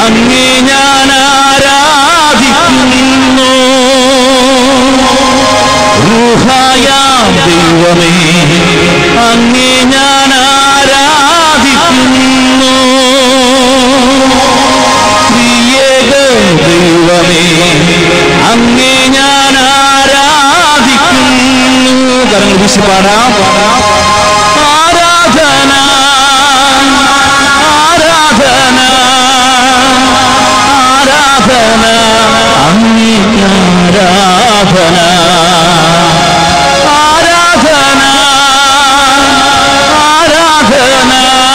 അങ്ങേ ഞാൻ ആരാധിക്കുന്നു ഊഹായ ദൈവമേ അങ്ങേ ഞാൻ ആരാധിക്കുന്നു ത്രിയേക ദൈവമേ അങ്ങേ ഞാൻ ആരാധിക്കുന്നു കരങ്ങൾ വീശി പാടാം ആരാധന ആരാധന ആരാധന അങ്ങേ ആരാധന ആരാധന ആരാധന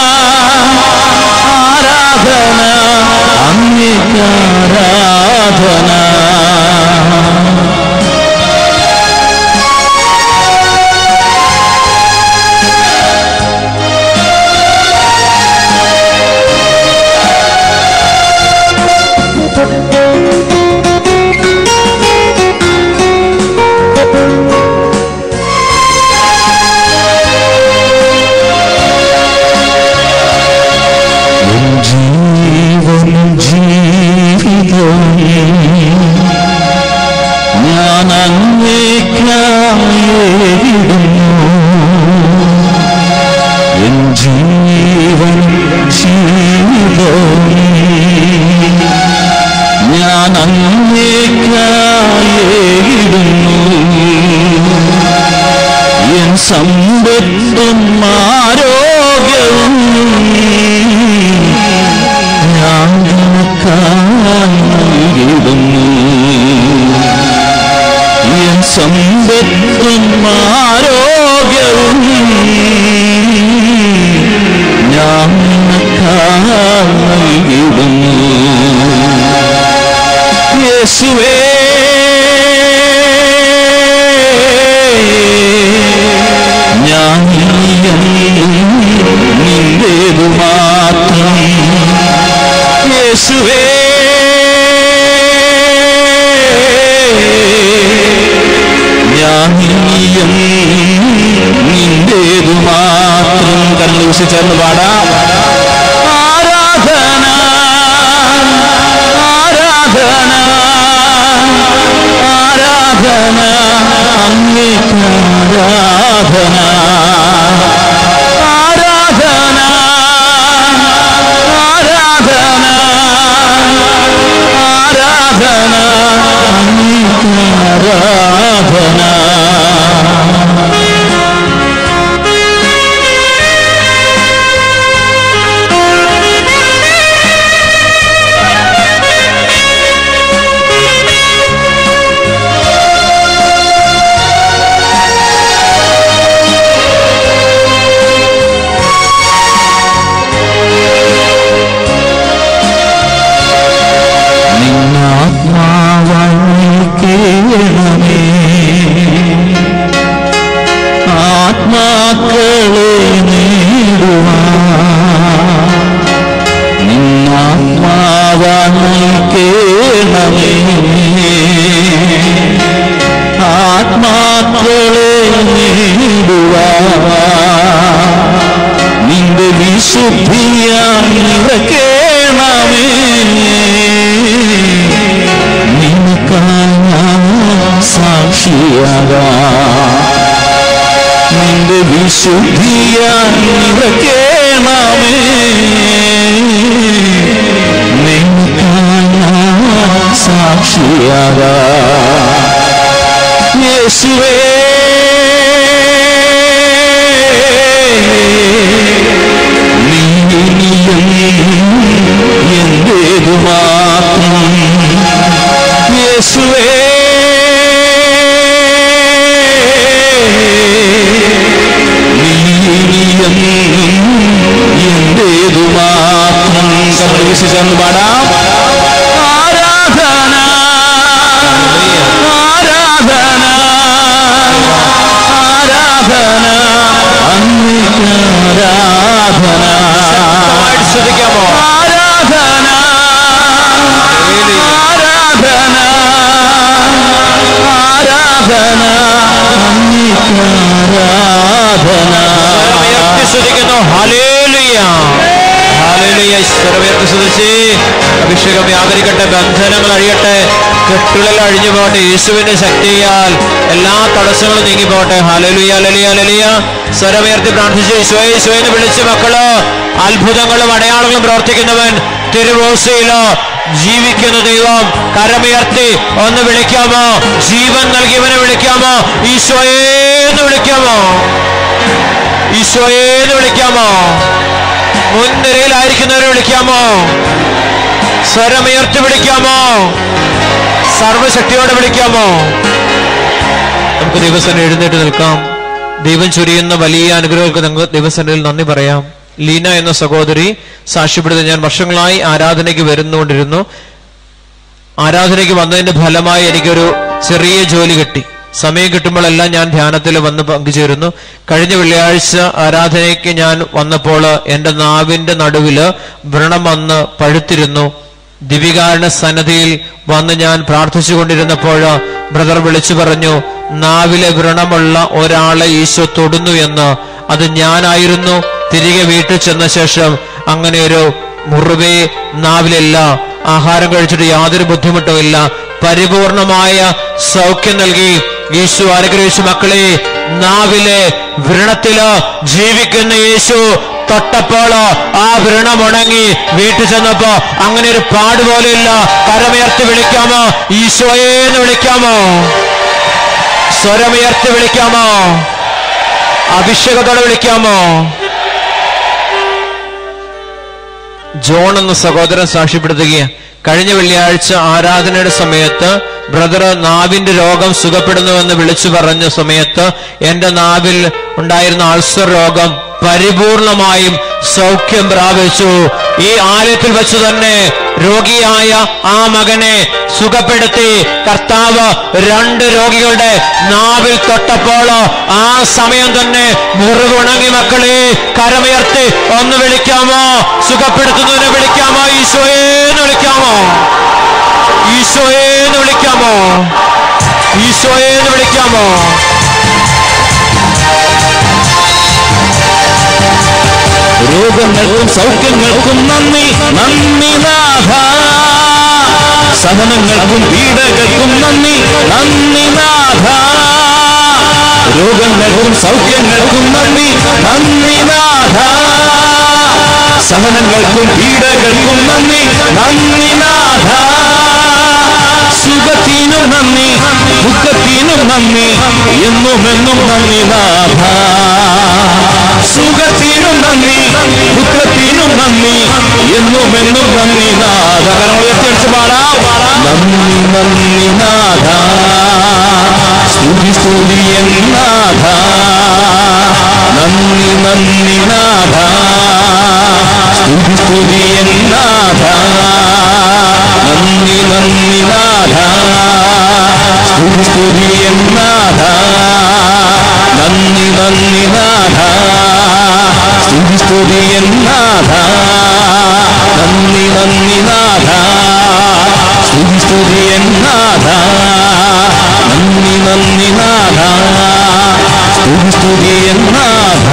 ആരാധന അങ്ങേ ആരാധന ജീവനും ജീവിതവും ഞാൻ അങ്ങേക്കായിരുന്നു എൻ ജീവനും ജീവിതവും ഞാൻ അങ്ങേക്കായിരുന്നു എൻ സമ്പത്തും ആരോഗ്യവും ഞാൻ നിനക്കായി നൽകിടുന്നു എൻ സമ്പത്തും ആരോഗ്യവും ഞാൻ നിനക്കായി നൽകിടുന്നു യേശുവേ ഞാൻ നിന്റേതു മാത്രം യേശുവേ ഞാൻ നിന്റേതു മാത്രം കണ്ണൂസി ചേർന്ന് പാടാം ആരാധന ആരാധന ആരാധന അങ്ങേക്ക് ആരാധന ആരാധന ആരാധന ആരാധന അങ്ങേക്ക് ആരാധന നിന്നാത്മാവണമേ ആത്മാക്കളെ നേടുവാ നിന്നാത്മാവണമേ ആത്മാക്കളെ നേടുവാ നിന്റെ വിശുദ്ധിയായി ഇറക്കേണമേ നിനക്കായി ഞാൻ സാക്ഷിയാകാം നിന്റെ വിശുദ്ധിയായി ഇറക്കേണമേ നിനക്കായി ഞാൻ സാക്ഷിയാകാം യേശുവേ നീ ഇനിയും എന്റേതു മാത്രം യേശുവേ നീ ഇനിയും എന്റേതു മാത്രം കണ്ണു വിശ്വസിച്ചാണ് പാടാം ആരാധന ആരാധന ആരാധന അങ്ങേക്ക് ആരാധന ശക്തമായിട്ട് ശ്രദ്ധിക്കാമോ ആരാധന ആരാധന ആരാധന അങ്ങേക്ക് ആരാധന ഉയർത്തി ശ്രദ്ധിക്കുന്നു ഹലേലുയ ഹാലേലിയ ഈശ്വരവേർത്ത് സ്തുതിച്ച് അഭിഷേകം വ്യാപരിക്കട്ടെ ബന്ധനങ്ങൾ അഴിയട്ടെ കെട്ടുകളിൽ അഴിഞ്ഞു പോകട്ടെ യേശുവിന്റെ ശക്തിയാൽ എല്ലാ തടസ്സങ്ങളും നീങ്ങി പോകട്ടെ ഹാലലുയ ലലിയ ലലിയ സ്വരമുയർത്തി പ്രാർത്ഥിച്ച് ഈശോയെ ഈശോയെന്ന് വിളിച്ച് മക്കള് അത്ഭുതങ്ങളും അടയാളങ്ങളും പ്രവർത്തിക്കുന്നവൻ തിരുവോസയിലോ ജീവിക്കുന്ന ദൈവം കരമുയർത്തി ഒന്ന് വിളിക്കാമോ ജീവൻ നൽകിയവനെ വിളിക്കാമോ ഈശോയെ എന്ന് വിളിക്കാമോ ഈശോയെ എന്ന് വിളിക്കാമോ മുൻനിരയിലായിരിക്കുന്നവരെ വിളിക്കാമോ സ്വരമുയർത്തി വിളിക്കാമോ സർവശക്തിയോടെ വിളിക്കാമോ നമുക്ക് ദിവസം എഴുന്നേറ്റ് നിൽക്കാം ദൈവം ചൊരിയുന്ന വലിയ അനുഗ്രഹങ്ങൾക്ക് നമുക്ക് ദിവസത്തിൽ നന്ദി പറയാം ലീന എന്ന സഹോദരി സാക്ഷ്യപ്പെടുത്തി ഞാൻ വർഷങ്ങളായി ആരാധനയ്ക്ക് വരുന്നുകൊണ്ടിരുന്നു ആരാധനയ്ക്ക് വന്നതിന്റെ ഫലമായി എനിക്കൊരു ചെറിയ ജോലി കിട്ടി സമയം കിട്ടുമ്പോഴെല്ലാം ഞാൻ ധ്യാനത്തിൽ വന്ന് പങ്കുചേരുന്നു കഴിഞ്ഞ വെള്ളിയാഴ്ച ആരാധനയ്ക്ക് ഞാൻ വന്നപ്പോൾ എന്റെ നാവിന്റെ നടുവില് വ്രണം വന്ന് പഴുത്തിരുന്നു ദിവികാരണ സന്നദ്ധിയിൽ വന്ന് ഞാൻ പ്രാർത്ഥിച്ചുകൊണ്ടിരുന്നപ്പോൾ ബ്രദർ വിളിച്ചു പറഞ്ഞു നാവിലെ വ്രണമുള്ള ഒരാളെ ഈശോ തൊടുന്നു എന്ന് അത് ഞാനായിരുന്നു തിരികെ വീട്ടിൽ ചെന്ന ശേഷം അങ്ങനെ ഒരു മുറിവേ നാവിലില്ല ആഹാരം കഴിച്ചിട്ട് യാതൊരു ബുദ്ധിമുട്ടും ഇല്ല പരിപൂർണമായ സൗഖ്യം നൽകി യേശു അനുഗ്രഹിച്ചു മക്കളെ നാവിലെ വ്രണത്തില് ജീവിക്കുന്ന യേശു തൊട്ടപ്പോൾ ആ വ്രണം ഉണങ്ങി വീട്ടിൽ ചെന്നപ്പോ അങ്ങനെ ഒരു പാട് പോലെയില്ല കരമുയർത്തി വിളിക്കാമോ ഈശോയെ എന്ന് വിളിക്കാമോ സ്വരമുയർത്തി വിളിക്കാമോ അഭിഷേകത്തോടെ വിളിക്കാമോ ജോൺ എന്ന സഹോദരൻ സാക്ഷ്യപ്പെടുത്തുകയാണ് കഴിഞ്ഞ വെള്ളിയാഴ്ച ആരാധനയുടെ സമയത്ത് ബ്രദർ നാവിന്റെ രോഗം സുഖപ്പെടുന്നുവെന്ന് വിളിച്ചു പറഞ്ഞ സമയത്ത് എന്റെ നാവിൽ ഉണ്ടായിരുന്ന അൾസർ രോഗം പരിപൂർണമായും സൗഖ്യം പ്രാപിച്ചു ഈ ആലയത്തിൽ വെച്ച് തന്നെ രോഗിയായ ആ മകനെ സുഖപ്പെടുത്തി കർത്താവ് രണ്ട് രോഗികളുടെ നാവിൽ തൊട്ടപ്പോൾ ആ സമയം തന്നെ മുറിവുണങ്ങി മക്കളെ കരമുയർത്തി ഒന്ന് വിളിക്കാമോ സുഖപ്പെടുത്തുന്നതിനെ വിളിക്കാമോ ഈശോയെ എന്ന് വിളിക്കാമോ ഈശോയെ എന്ന് വിളിക്കാമോ ഈശോയെ എന്ന് വിളിക്കാമോ രോഗങ്ങൾക്കും സൗഖ്യങ്ങൾക്കും നന്ദി നന്ദി നാഥ സഹനങ്ങൾക്കും പീഡകൾക്കും നന്ദി നന്ദി നാഥ രോഗങ്ങൾക്കും സൗഖ്യങ്ങൾക്കും നന്ദി നന്ദി നാഥ സഹനങ്ങൾക്കും പീഡകൾക്കും നന്ദി നന്ദി നാഥ സുഖത്തിനും നന്ദി ദുഃഖത്തിനും നന്ദി എന്നും എന്നും നന്ദി നാഥ സുഖത്തിനും നന്ദി ദുഃഖത്തിനും നന്ദി എന്നും എന്നും നന്ദി നാഥ കാരണം ഉയർത്തിയടിച്ച് പാടാം നന്ദി നന്ദി നാഥ സ്തുതി സ്തുതി എന്നാഥ നന്ദി നന്ദി നാഥ സ്തുതി സ്തുതി എന്നാഥ നന്ദി നന്ദി നാഥ സ്തുതി സ്തുതി എന്നാഥ നന്ദി നന്ദി നാഥ സ്തുതി സ്തുതി എന്നാഥ നന്ദി നന്ദി നാഥ സ്തുതി സ്തുതി എന്നാഥ നന്ദി നന്ദി നാഥ സ്തുതി സ്തുതി എന്നാഥ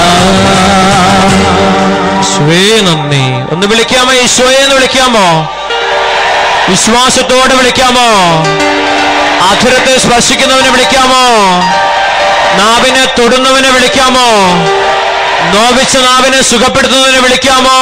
ഈശോയെ നന്ദി ഒന്ന് വിളിക്കാമോ ഈശോയെ എന്ന് വിളിക്കാമോ വിശ്വാസത്തോടെ വിളിക്കാമോ അധുരത്തെ സ്പർശിക്കുന്നവനെ വിളിക്കാമോ നാവിനെ തൊടുന്നവനെ വിളിക്കാമോ നോവിച്ച നാവിനെ സുഖപ്പെടുത്തുന്നവനെ വിളിക്കാമോ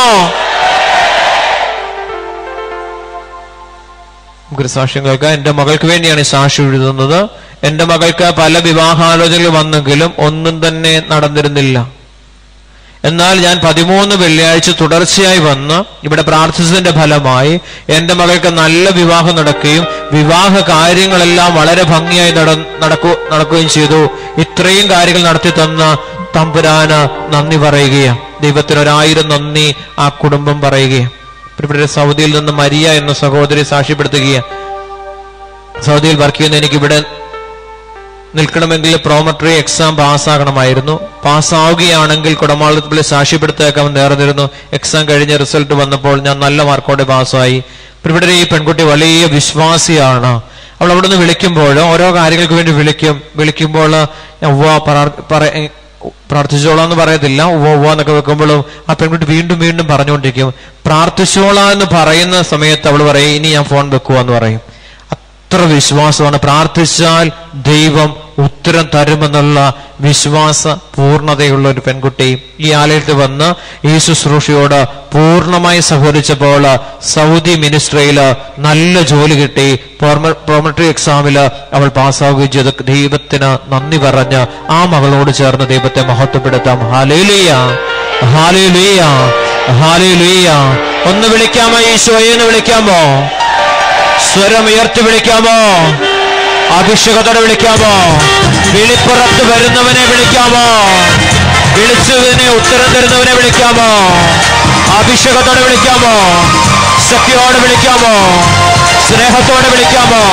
നമുക്കൊരു സാക്ഷ്യം കേൾക്കാം എന്റെ മകൾക്ക് വേണ്ടിയാണ് ഈ സാക്ഷ്യം എഴുതുന്നത് എന്റെ മകൾക്ക് പല വിവാഹാലോചനകൾ വന്നെങ്കിലും ഒന്നും തന്നെ നടന്നിരുന്നില്ല എന്നാൽ ഞാൻ പതിമൂന്ന് വെള്ളിയാഴ്ച തുടർച്ചയായി വന്ന് ഇവിടെ പ്രാർത്ഥിച്ചതിന്റെ ഫലമായി എന്റെ മകൾക്ക് നല്ല വിവാഹം നടക്കുകയും വിവാഹ കാര്യങ്ങളെല്ലാം വളരെ ഭംഗിയായി നട നടക്കു നടക്കുകയും ചെയ്തു ഇത്രയും കാര്യങ്ങൾ നടത്തി തന്ന തമ്പുരാന് നന്ദി പറയുകയാണ് ദൈവത്തിന് ഒരായിരം നന്ദി ആ കുടുംബം പറയുകയാണ് ഇവിടെ സൗദിയിൽ നിന്ന് മരിയ എന്ന സഹോദരി സാക്ഷ്യപ്പെടുത്തുകയാണ് സൗദിയിൽ വർക്ക് ചെയ്യുന്ന എനിക്ക് ഇവിടെ നിൽക്കണമെങ്കിൽ പ്രോമട്രി എക്സാം പാസ്സാകണമായിരുന്നു പാസ്സാവുകയാണെങ്കിൽ കുടമാളത്തിൽ സാക്ഷ്യപ്പെടുത്തേക്കാമെന്ന് നേർന്നിരുന്നു എക്സാം കഴിഞ്ഞ റിസൾട്ട് വന്നപ്പോൾ ഞാൻ നല്ല മാർക്കോടെ പാസ്സായി ഇവിടെ ഈ പെൺകുട്ടി വലിയ വിശ്വാസിയാണ് അവൾ അവിടെ നിന്ന് വിളിക്കുമ്പോൾ ഓരോ കാര്യങ്ങൾക്ക് വേണ്ടി വിളിക്കും വിളിക്കുമ്പോൾ ഉവ്വ പറ- പറ- പ്രാർത്ഥിച്ചോളാം എന്ന് പറയത്തില്ല ഉവ്വ ഉവ്വ എന്നൊക്കെ വെക്കുമ്പോഴും ആ പെൺകുട്ടി വീണ്ടും വീണ്ടും പറഞ്ഞുകൊണ്ടിരിക്കും പ്രാർത്ഥിച്ചോളാം എന്ന് പറയുന്ന സമയത്ത് അവൾ പറയും ഇനി ഞാൻ ഫോൺ വെക്കുക എന്ന് പറയും അത്ര വിശ്വാസമാണ് പ്രാർത്ഥിച്ചാൽ ദൈവം ഉത്തരം തരുമെന്നുള്ള വിശ്വാസ പൂർണ്ണതയുള്ള ഒരു പെൺകുട്ടി ഈ ആലയത്തിൽ വന്ന് ഈ ശുശ്രൂഷയോട് പൂർണ്ണമായി സഹകരിച്ചപ്പോൾ സൗദി മിനിസ്ട്രിയില് നല്ല ജോലി കിട്ടി പ്രോമട്രി എക്സാമില് അവൾ പാസ്സാവുകയും ചെയ്ത് ദൈവത്തിന് നന്ദി പറഞ്ഞ് ആ മകളോട് ചേർന്ന് ദൈവത്തെ മഹത്വപ്പെടുത്താം ഹാലേലിയ ഹാലേലിയ ഹാലേലിയ ഒന്ന് വിളിക്കാമോ ഈശോയെ എന്ന് വിളിക്കാമോ സ്വരം ഉയർത്തി വിളിക്കാമോ അഭിഷേകത്തോടെ വിളിക്കാമോ വിളിപ്പുറത്ത് വരുന്നവനെ വിളിക്കാമോ വിളിച്ചതിനെ ഉത്തരം തരുന്നവനെ വിളിക്കാമോ അഭിഷേകത്തോടെ വിളിക്കാമോ ശക്തിയോടെ വിളിക്കാമോ സ്നേഹത്തോടെ വിളിക്കാമോ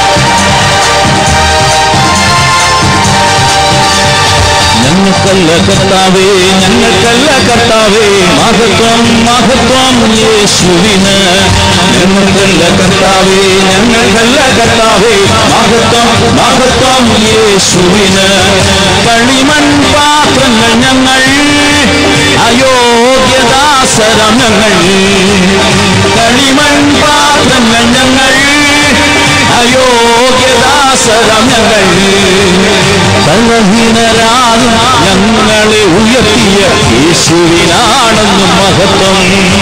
ഞങ്ങൾക്കല്ല കർത്താവേ ഞങ്ങൾക്കല്ല കർത്താവേ മഹത്വം മഹത്വം യേശുവിന് ഞങ്ങൾക്കല്ല കർത്താവേ ഞങ്ങൾക്കല്ല കർത്താവേ മഹത്വം മഹത്വം യേശുവിന് കളിമൺ പാത്രങ്ങൾ ഞങ്ങൾ അയോഗ്യദാസരം ഞങ്ങൾ കളിമൺ പാത്രങ്ങൾ ഞങ്ങൾ അയോഗ്യദാസരം ഞങ്ങൾ ബലഹീനരാകും ഞങ്ങളെ ഉയർത്തിയ യേശുവിനാണെന്നും മഹത്വം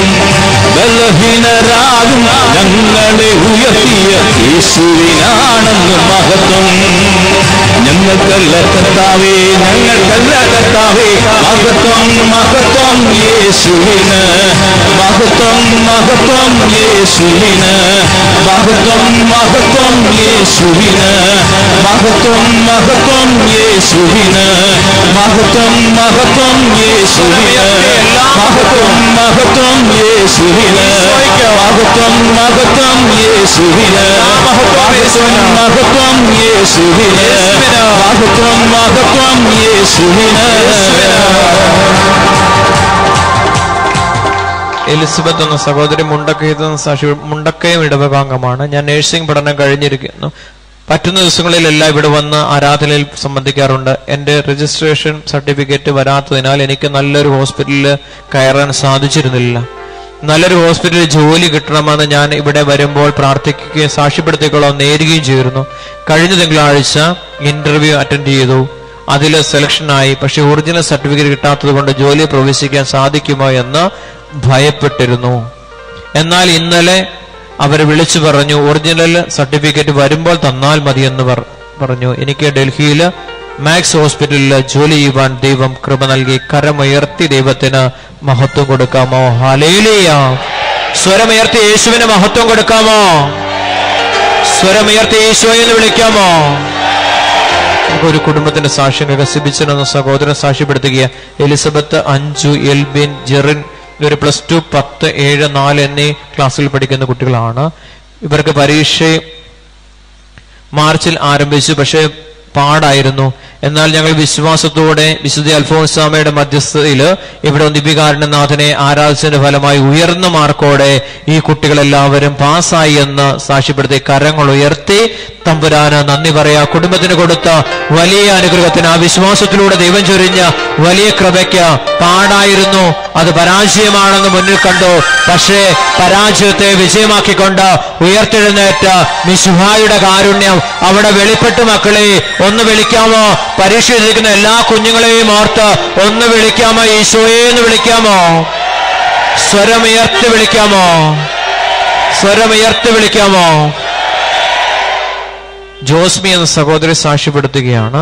ബലഹീനരാകും ഞങ്ങളെ ഉയർത്തിയ യേശുവിനാണെന്നും മഹത്വം ഞങ്ങൾക്കല്ല കർത്താവേ ഞങ്ങൾക്കല്ല കർത്താവേ മഹത്വം മഹത്വം യേശുവിന് മഹത്വം മഹത്വം യേശുവിന് മഹത്വം മഹത്വം യേശുവിന് മഹത്വം മഹത്വം യേശുവിന് മഹത്വം മഹത്വം യേശുവിന് മഹത്വം മഹത്വം യേശുവിന് മഹത്വം മഹത്വം യേശുവിന് മഹത്വം മഹത്വം യേശുവിന് മഹത്വം മഹത്വം യേശുവിന് എലിസബത്ത് എന്ന സഹോദരി മുണ്ടക്കയത്ത് നിന്ന് സാക്ഷി മുണ്ടക്കയം ഇടവകാംഗമാണ് ഞാൻ നഴ്സിംഗ് പഠനം കഴിഞ്ഞിരിക്കുന്നു പറ്റുന്ന ദിവസങ്ങളിലെല്ലാം ഇവിടെ വന്ന് ആരാധനയിൽ സംബന്ധിക്കാറുണ്ട് എന്റെ രജിസ്ട്രേഷൻ സർട്ടിഫിക്കറ്റ് വരാത്തതിനാൽ എനിക്ക് നല്ലൊരു ഹോസ്പിറ്റലിൽ കയറാൻ സാധിച്ചിരുന്നില്ല നല്ലൊരു ഹോസ്പിറ്റലിൽ ജോലി കിട്ടണമെന്ന് ഞാൻ ഇവിടെ വരുമ്പോൾ പ്രാർത്ഥിക്കുകയും സാക്ഷ്യപ്പെടുത്തിക്കൊള്ളാം നേരുകയും ചെയ്തിരുന്നു കഴിഞ്ഞ തിങ്കളാഴ്ച ഇന്റർവ്യൂ അറ്റൻഡ് ചെയ്തു അതിൽ സെലക്ഷനായി പക്ഷെ ഒറിജിനൽ സർട്ടിഫിക്കറ്റ് കിട്ടാത്തത് കൊണ്ട് ജോലി പ്രവേശിക്കാൻ സാധിക്കുമോ എന്ന് ഭയപ്പെട്ടിരുന്നു എന്നാൽ ഇന്നലെ അവർ വിളിച്ചു പറഞ്ഞു ഒറിജിനൽ സർട്ടിഫിക്കറ്റ് വരുമ്പോൾ തന്നാൽ മതിയെന്ന് പറ- പറഞ്ഞു എനിക്ക് ഡൽഹിയിൽ മാക്സ് ഹോസ്പിറ്റലിൽ ജോലി ചെയ്യുവാൻ ദൈവം കൃപ നൽകി കരമുയർത്തി ദൈവത്തിന് മഹത്വം കൊടുക്കാമോ ഹലേലിയ സ്വരമുയർത്തി യേശുവിന് മഹത്വം കൊടുക്കാമോ സ്വരമുയർത്തി യേശുവെ എന്ന് വിളിക്കാമോ നമുക്ക് ഒരു കുടുംബത്തിന്റെ സാക്ഷ്യം വികസിപ്പിച്ചിരുന്ന സഹോദരൻ സാക്ഷ്യപ്പെടുത്തുക എലിസബത്ത് അഞ്ചു എൽബിൻ ജെറിൻ ഇവർ പ്ലസ് ടു പത്ത് ഏഴ് നാല് എന്നീ ക്ലാസ്സിൽ പഠിക്കുന്ന കുട്ടികളാണ് ഇവർക്ക് പരീക്ഷ മാർച്ചിൽ ആരംഭിച്ചു പക്ഷേ പാടായിരുന്നു എന്നാൽ ഞങ്ങൾ വിശ്വാസത്തോടെ വിശുദ്ധ അൽഫോൻസാമയുടെ മധ്യസ്ഥതയിൽ ഇവിടെ ദിപികാരണനാഥനെ ആരാധിച്ചതിന്റെ ഫലമായി ഉയർന്ന മാർക്കോടെ ഈ കുട്ടികളെല്ലാവരും പാസ്സായി എന്ന് സാക്ഷ്യപ്പെടുത്തി കരങ്ങൾ ഉയർത്തി തമ്പുരാന് നന്ദി പറയാ കുടുംബത്തിന് കൊടുത്ത വലിയ അനുഗ്രഹത്തിന് ആ വിശ്വാസത്തിലൂടെ ദൈവം ചൊരിഞ്ഞ വലിയ കൃപയ്ക്ക് പാടായിരുന്നു അത് പരാജയമാണെന്ന് മുന്നിൽ കണ്ടു പക്ഷേ പരാജയത്തെ വിജയമാക്കിക്കൊണ്ട് ഉയർത്തെഴുന്നേറ്റ മിശുഹായുടെ കാരുണ്യം അവിടെ വെളിപ്പെട്ടു മക്കളെ ഒന്ന് വിളിക്കാമോ പരീക്ഷ എഴുതിക്കുന്ന എല്ലാ കുഞ്ഞുങ്ങളെയും ഓർത്ത് ഒന്ന് വിളിക്കാമോ ഈശോയെ എന്ന് വിളിക്കാമോ സ്വരമുയർത്തി വിളിക്കാമോ സ്വരമുയർത്തി വിളിക്കാമോ ജോസ്മി എന്ന സഹോദരി സാക്ഷ്യപ്പെടുത്തുകയാണ്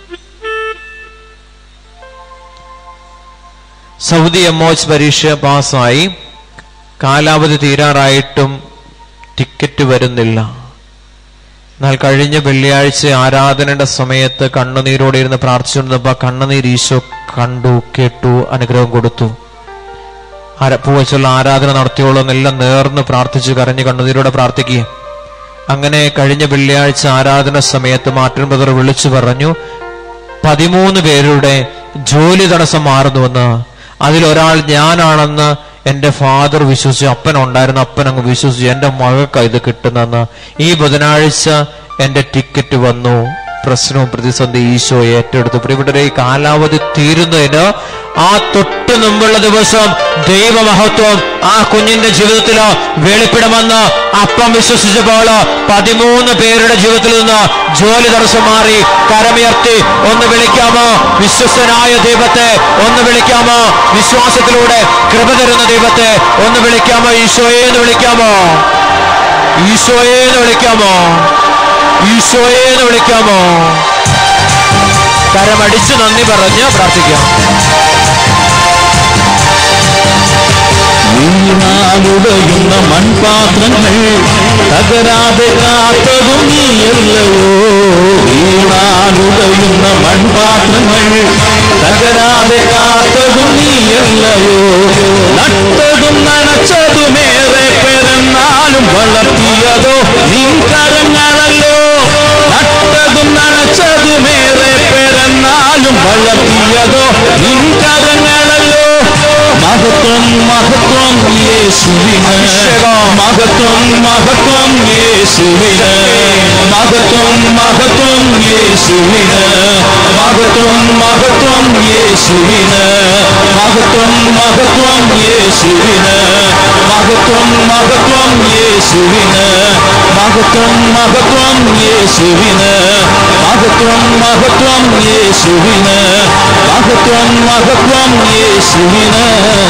സൗദി എംഒച്ച് പരീക്ഷ പാസ്സായി കാലാവധി തീരാറായിട്ടും ടിക്കറ്റ് വരുന്നില്ല എന്നാൽ കഴിഞ്ഞ വെള്ളിയാഴ്ച ആരാധനയുടെ സമയത്ത് കണ്ണുനീരോടെ ഇരുന്ന് പ്രാർത്ഥിച്ചുകൊണ്ടിരുന്നപ്പോ കണ്ണുനീർ ഈശോ കണ്ടു കേട്ടു അനുഗ്രഹം കൊടുത്തു ആര- പൂവച്ചുള്ള ആരാധന നടത്തിയോളെന്നെല്ലാം നേർന്ന് പ്രാർത്ഥിച്ചു കരഞ്ഞ് കണ്ണുനീരോടെ പ്രാർത്ഥിക്കുക അങ്ങനെ കഴിഞ്ഞ വെള്ളിയാഴ്ച ആരാധന സമയത്ത് മാർട്ടിൻ ബ്രദർ വിളിച്ചു പറഞ്ഞു പതിമൂന്ന് പേരുടെ ജോലി തടസ്സം മാറുന്നുവെന്ന് അതിലൊരാൾ ഞാനാണെന്ന് എന്റെ ഫാദർ വിശ്വസിച്ചു അപ്പൻ ഉണ്ടായിരുന്നു അപ്പൻ അങ്ങ് വിശ്വസിച്ചു എന്റെ മകൾക്ക് ഇത് കിട്ടുന്നെന്ന് ഈ ബുധനാഴ്ച എന്റെ ടിക്കറ്റ് വന്നു പ്രശ്നവും പ്രതിസന്ധി ഈശോ ഏറ്റെടുത്തു പ്രിയപ്പെട്ടവരെ ഈ കാലാവധി തീരുന്നതിന് ആ തൊട്ട് മുമ്പുള്ള ദിവസം ദൈവമഹത്വം ആ കുഞ്ഞിന്റെ ജീവിതത്തിൽ വെളിപ്പെടുമെന്ന് അപ്പം വിശ്വസിച്ചപ്പോൾ പതിമൂന്ന് പേരുടെ ജീവിതത്തിൽ നിന്ന് ജോലി തടസ്സം മാറി കരമുയർത്തി ഒന്ന് വിളിക്കാമോ വിശ്വസ്തനായ ദൈവത്തെ ഒന്ന് വിളിക്കാമോ വിശ്വാസത്തിലൂടെ കൃപ തരുന്ന ദൈവത്തെ ഒന്ന് വിളിക്കാമോ ഈശോയെ എന്ന് വിളിക്കാമോ ഈശോയെ എന്ന് വിളിക്കാമോ ഈശോയെ എന്ന് വിളിക്കാമോ കരമടിച്ച് നന്ദി പറഞ്ഞ് പ്രാർത്ഥിക്കാം വീണാലുടയുന്ന മൺപാത്രങ്ങൾ തകരാതെ കാത്തതും നീയല്ലയോ വീണാലുടയുന്ന മൺപാത്രങ്ങൾ തകരാതെ കാത്തതും നീയല്ലയോ നട്ടതും നനച്ചതുമേറെ പെരുന്നാലും വളർത്തിയതോ നിൻകരങ്ങളല്ലോ നട്ടതും നനച്ചതുമേറെ പെരുന്നാലും വളർത്തിയതോ നിൻകരങ്ങളല്ലോ മഹത്വം മഹത്വം യേശുവിന് മഹത്വം മഹത്വം യേശുവിന് മഹത്വം മഹത്വം യേശുവിന് മഹത്വം മഹത്വം യേശുവിന് മഹത്വം മഹത്വം യേശുവിന് മഹത്വം മഹത്വം യേശുവിന് മഹത്വം മഹത്വം യേശുവിന് മഹത്വം മഹത്വം യേശുവിന് മഹത്വം മഹത്വം യേശുവിന്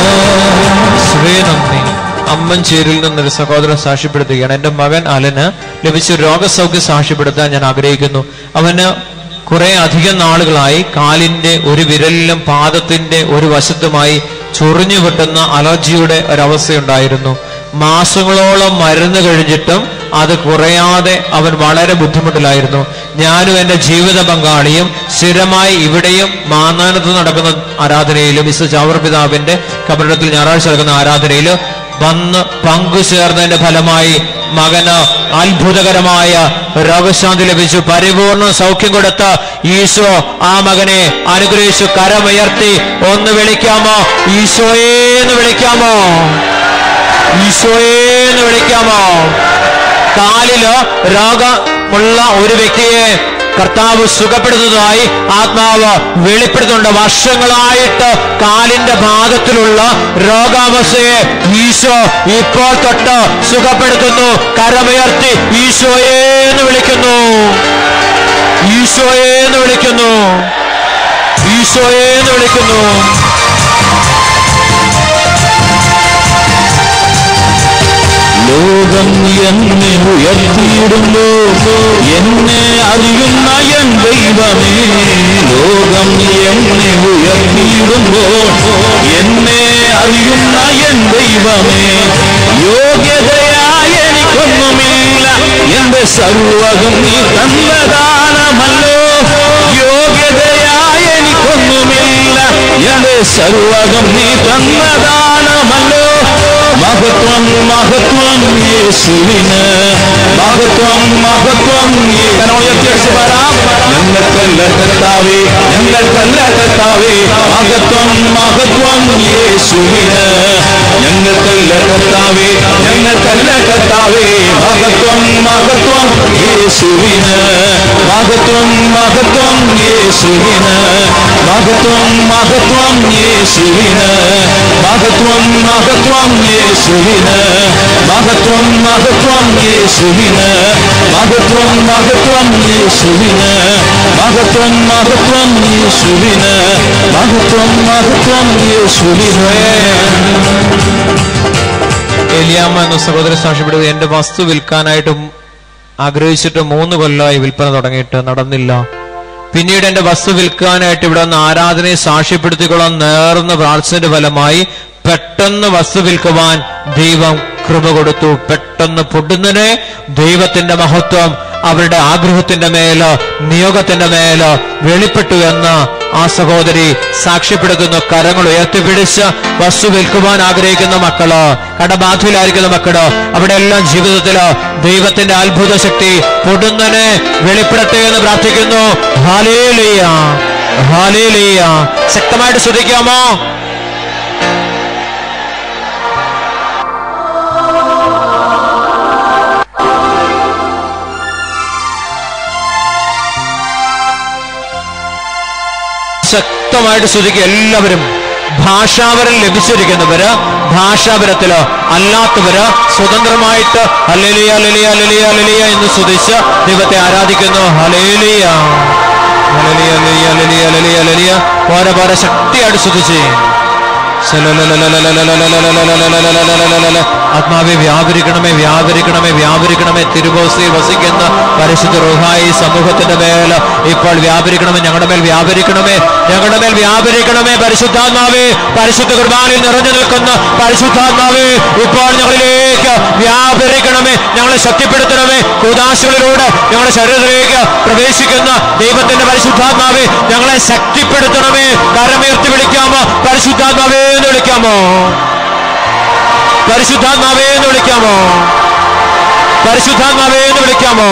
സ്വേ നന്ദി അമ്മൻചേരിയിൽ നിന്നൊരു സഹോദരൻ സാക്ഷ്യപ്പെടുത്തുകയാണ് എന്റെ മകൻ അലന് ലഭിച്ച രോഗസൗഖ്യം സാക്ഷ്യപ്പെടുത്താൻ ഞാൻ ആഗ്രഹിക്കുന്നു അവന് കുറെ അധികം നാളുകളായി കാലിന്റെ ഒരു വിരലിലും പാദത്തിന്റെ ഒരു വശത്തുമായി ചൊറിഞ്ഞു വെട്ടുന്ന അലർജിയുടെ ഒരവസ്ഥയുണ്ടായിരുന്നു മാസങ്ങളോളം മരുന്ന് കഴിഞ്ഞിട്ടും അത് കുറയാതെ അവൻ വളരെ ബുദ്ധിമുട്ടിലായിരുന്നു ഞാനും എൻ്റെ ജീവിത പങ്കാളിയും സ്ഥിരമായി ഇവിടെയും മാന്നാനത്ത് നടക്കുന്ന ആരാധനയിലും വിശുദ്ധ ചാവർ പിതാവിന്റെ കബറിടത്തിൽ ഞായറാഴ്ച നടക്കുന്ന ആരാധനയിലും വന്ന് പങ്കുചേർന്നതിന്റെ ഫലമായി മകന് അത്ഭുതകരമായ രോഗശാന്തി ലഭിച്ചു പരിപൂർണ സൗഖ്യം കൊടുത്ത ഈശോ ആ മകനെ അനുഗ്രഹിച്ചു കരമുയർത്തി ഒന്ന് വിളിക്കാമോ ഈശോയെ എന്ന് വിളിക്കാമോ ഈശോയെ എന്ന് വിളിക്കാമോ കാലില് രോഗമുള്ള ഒരു വ്യക്തിയെ കർത്താവ് സുഖപ്പെടുത്തുന്നതായി ആത്മാവ് വെളിപ്പെടുത്തുന്നുണ്ട് വർഷങ്ങളായിട്ട് കാലിന്റെ ഭാഗത്തിലുള്ള രോഗാവസ്ഥയെ ഈശോ ഇപ്പോൾ തൊട്ട് സുഖപ്പെടുത്തുന്നു കരമുയർത്തി ഈശോയെ എന്ന് വിളിക്കുന്നു ഈശോയെ എന്ന് വിളിക്കുന്നു ഈശോയെ എന്ന് വിളിക്കുന്നു ലോകം എന്നെ ഉയർത്തിയിടുമ്പോ എന്നെ അറിയുന്ന എൻ ദൈവമേ ലോകം എന്നെ ഉയർത്തിയിടുമ്പോ എന്നെ അറിയുന്ന എൻ ദൈവമേ യോഗ്യതയായ എനിക്കൊന്നുമില്ല എന്റെ സർവകം നീ തന്നദാനമല്ലോ യോഗ്യതയായ എനിക്കൊന്നുമില്ല എന്റെ സർവകം നീ തന്നദാനമല്ലോ മഹത്വം മഹത്വം യേശുവിന് മഹത്വം മഹത്വം വരാം ഞങ്ങൾക്കല്ല കർത്താവേ ഞങ്ങൾക്കല്ല കർത്താവേ മഹത്വം മഹത്വം യേശുവിന് ഞങ്ങൾക്കല്ല കർത്താവേ ഞങ്ങൾക്കല്ല കർത്താവേ മഹത്വം മഹത്വം യേശുവിന് മഹത്വം മഹത്വം യേശുവിന് മഹത്വം മഹത്വം യേശുവിന് മഹത്വം മഹത്വം യേശുവിന് മഹത്വം മഹത്വം യേശുവിന് മഹത്വം മഹത്വം യേശുവിന് മഹത്വം മഹത്വം യേശുവിന് മഹത്വം മഹത്വം യേശുവിന് എലിയാമ്മ എന്ന സഹോദര സാക്ഷ്യപ്പെടുക എന്റെ വസ്തു വിൽക്കാനായിട്ട് ആഗ്രഹിച്ചിട്ട് മൂന്ന് കൊല്ലമായി വിൽപ്പന തുടങ്ങിയിട്ട് നടന്നില്ല പിന്നീട് എന്റെ വസ്തു വിൽക്കാനായിട്ട് ഇവിടെ നിന്ന് ആരാധനയെ സാക്ഷ്യപ്പെടുത്തിക്കൊള്ളാൻ നേർന്ന പ്രാർത്ഥനയുടെ ഫലമായി പെട്ടെന്ന് വസ്തു വിൽക്കുവാൻ ദൈവം കൃപ കൊടുത്തു പെട്ടെന്ന് പൊടുന്നനെ ദൈവത്തിന്റെ മഹത്വം അവരുടെ ആഗ്രഹത്തിന്റെ മേല് നിയോഗത്തിന്റെ മേല് വെളിപ്പെട്ടു എന്ന് ആ സഹോദരി സാക്ഷ്യപ്പെടുത്തുന്നു കരങ്ങൾ ഉയർത്തിപ്പിടിച്ച് വസ്തു വിൽക്കുവാൻ ആഗ്രഹിക്കുന്ന മക്കള് കടബാധയിലായിരിക്കുന്ന മക്കള് അവിടെ എല്ലാം ജീവിതത്തില് ദൈവത്തിന്റെ അത്ഭുത ശക്തി പൊടുന്നനെ വെളിപ്പെടട്ടെ എന്ന് പ്രാർത്ഥിക്കുന്നു ഹാലേലിയ ഹാലേലിയ ശക്തമായിട്ട് ശ്രദ്ധിക്കാമോ ശക്തമായിട്ട് സ്തുതിക്കുക എല്ലാവരും ഭാഷാവരം ലഭിച്ചിരിക്കുന്നവര് ഭാഷാപരത്തില് അല്ലാത്തവര് സ്വതന്ത്രമായിട്ട് അലലിയ അലലിയ അലലിയ അലലിയ എന്ന് സ്തുതിച്ച് ദൈവത്തെ ആരാധിക്കുന്നു ഹലേലിയ അലലിയ അലലിയ അലലിയ അലലിയ അലലിയ പോരെ പോരെ ശക്തിയായിട്ട് സ്തുതിച്ച് ആത്മാവെ വ്യാപരിക്കണമേ വ്യാപരിക്കണമേ വ്യാപരിക്കണമേ തിരുവോസി വസിക്കുന്ന പരിശുദ്ധ റുഹായി സമൂഹത്തിന്റെ മേൽ ഇപ്പോൾ വ്യാപരിക്കണമേ ഞങ്ങളുടെ മേൽ വ്യാപരിക്കണമേ ഞങ്ങളുടെ മേൽ വ്യാപരിക്കണമേ പരിശുദ്ധാത്മാവേ പരിശുദ്ധ കുർബാനയിൽ നിറഞ്ഞു നിൽക്കുന്ന പരിശുദ്ധാത്മാവേ ഇപ്പോൾ ഞങ്ങളിലേക്ക് വ്യാപരിക്കണമേ ഞങ്ങളെ ശക്തിപ്പെടുത്തണമേ കൂതാശകളിലൂടെ ഞങ്ങളുടെ ശരീരത്തിലേക്ക് പ്രവേശിക്കുന്ന ദൈവത്തിന്റെ പരിശുദ്ധാത്മാവേ ഞങ്ങളെ ശക്തിപ്പെടുത്തണമേ കരമേർത്തി വിളിക്കാമോ പരിശുദ്ധാത്മാവേ എന്ന് വിളിക്കാമോ പരിശുദ്ധാത്മാവേ എന്ന് വിളിക്കാമോ പരിശുദ്ധാത്മാവേ എന്ന് വിളിക്കാമോ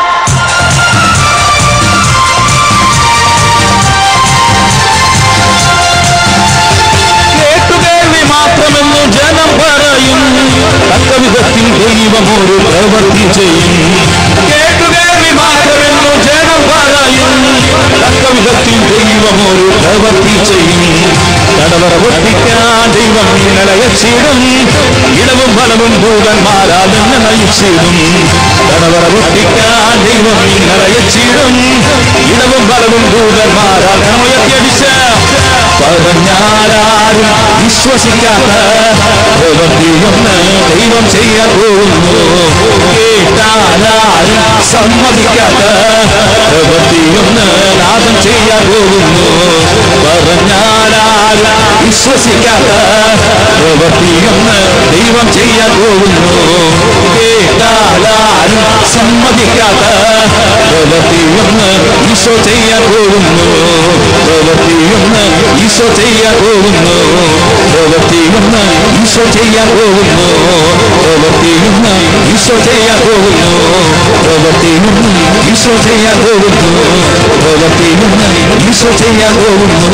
കേട്ടുകേൾവി മാത്രമെന്ന് ജനം പറയും തക്ക വിധത്തിൽ ദൈവം ഒരു പ്രവൃത്തി ചെയ്യും കേട്ടുകേൾവി മാത്രമെന്ന് ജനം പറയും തക്ക വിധത്തിൽ ദൈവം ഒരു പ്രവൃത്തി ചെയ്യും കടവറ പൊട്ടിക്കാൻ ദൈവം നിലയച്ചിടും ഇടവും ഫലവും ദൂതന്മാരാൽ എന്നെ നയിച്ചിടും കടവറ പൊട്ടിക്കാൻ ദൈവം നിലയച്ചിടും ഇടവും ഫലവും ദൂതന്മാരാൽ ഉയർത്തിയടിച്ച് പറഞ്ഞാലാരും വിശ്വസിക്കാത്ത പ്രവൃത്തിയൊന്ന് ദൈവം ചെയ്യാൻ പോകുന്നു കേട്ടാലാരും സമ്മതിക്കാത്ത പ്രവൃത്തിയൊന്ന് നാദം ചെയ്യാൻ പോകുന്നു പറഞ്ഞാലാരും വിശ്വസിക്കാത്ത പ്രവൃത്തിയൊന്ന് ദൈവം ചെയ്യാൻ പോകുന്നു കേട്ടാലാരും സമ്മതിക്കാത്ത പ്രവൃത്തിയൊന്ന് ഈശോ ചെയ്യാൻ പോകുന്നു പ്രവൃത്തിയൊന്ന് ഈശോ ചെയ്യാൻ പോകുന്നു പ്രവൃത്തിയൊന്ന് ഈശോ ചെയ്യാൻ പോകുന്നു പ്രവൃത്തിയൊന്ന് ഈശോ ചെയ്യാൻ പോകുന്നു പ്രവൃത്തിയൊന്ന് ഈശോ ചെയ്യാൻ പോകുന്നു പ്രവൃത്തിയൊന്ന് ഈശോ ചെയ്യാൻ പോകുന്നു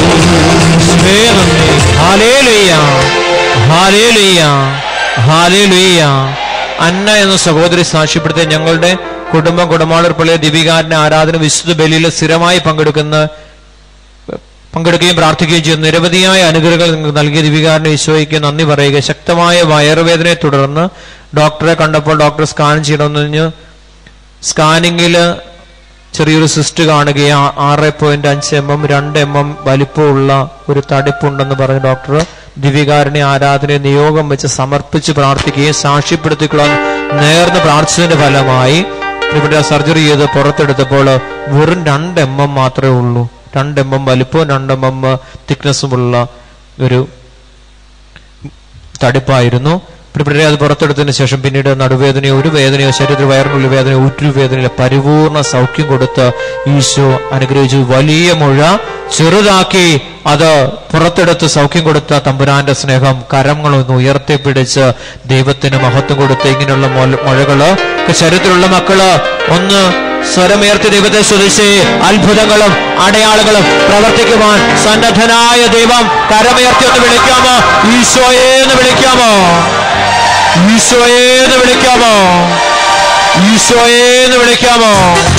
ഹാലേലുയ്യ ഹാലേലുയ്യ ഹാലേലുയ്യ അന്ന എന്ന സഹോദരി സാക്ഷ്യപ്പെടുത്തിയ ഞങ്ങളുടെ കുടുംബം കുടമാളൂർ പള്ളിയെ ദിവികാരന്റെ ആരാധന വിശുദ്ധ ബലിയിൽ സ്ഥിരമായി പങ്കെടുക്കുന്ന പങ്കെടുക്കുകയും പ്രാർത്ഥിക്കുകയും ചെയ്യുന്ന നിരവധിയായ അനുഗ്രഹങ്ങൾ നിങ്ങൾക്ക് നൽകിയ ദിവികാരന് ഈശോയ്ക്ക് നന്ദി പറയുക ശക്തമായ വയറുവേദനയെ തുടർന്ന് ഡോക്ടറെ കണ്ടപ്പോൾ ഡോക്ടർ സ്കാൻ ചെയ്യണമെന്ന് പറഞ്ഞ് സ്കാനിങ്ങിൽ ചെറിയൊരു സിസ്റ്റ് കാണുകയും ആ- ആറ് പോയിന്റ് അഞ്ച് എം എം രണ്ട് എം എം വലിപ്പമുള്ള ഒരു തടിപ്പുണ്ടെന്ന് പറഞ്ഞ് ഡോക്ടർ ദിവികാരനെ ആരാധനയെ നിയോഗം വെച്ച് സമർപ്പിച്ച് പ്രാർത്ഥിക്കുകയും സാക്ഷ്യപ്പെടുത്തിക്കൊള്ളാൻ നേർന്ന് പ്രാർത്ഥിച്ചതിന്റെ ഫലമായി ഇവിടെ സർജറി ചെയ്ത് പുറത്തെടുത്തപ്പോൾ വെറും രണ്ട് എം എം മാത്രമേ ഉള്ളൂ രണ്ട് എം എം വലിപ്പവും രണ്ട് എം എം തിക്നെസ്സുമുള്ള ഒരു തടിപ്പായിരുന്നു പിടിപിടി അത് പുറത്തെടുത്തതിന് ശേഷം പിന്നീട് നടുവേദനയോ ഒരു വേദനയോ ശരീരത്തിൽ വയറിനുള്ളിൽ വേദനയോ ഉറ്റുവേദനയോ പരിപൂർണ സൗഖ്യം കൊടുത്ത് ഈശോ അനുഗ്രഹിച്ചു വലിയ മുഴ ചെറുതാക്കി അത് പുറത്തെടുത്ത് സൗഖ്യം കൊടുത്ത തമ്പുരാന്റെ സ്നേഹം കരങ്ങളൊന്ന് ഉയർത്തിപ്പിടിച്ച് ദൈവത്തിന് മഹത്വം കൊടുത്ത് ഇങ്ങനെയുള്ള മൊല- മുഴകള് ശരീരത്തിലുള്ള മക്കള് ഒന്ന് സ്വരമുയർത്തി ദൈവത്തെ സ്തുതിച്ച് അത്ഭുതങ്ങളും അടയാളങ്ങളും പ്രവർത്തിക്കുവാൻ സന്നദ്ധനായ ദൈവം കരമുയർത്തി ഒന്ന് വിളിക്കാമോ ഈശോയെ എന്ന് വിളിക്കാമോ ഈശോയെ എന്ന് വിളിക്കാമോ ഈശോയെ എന്ന് വിളിക്കാമോ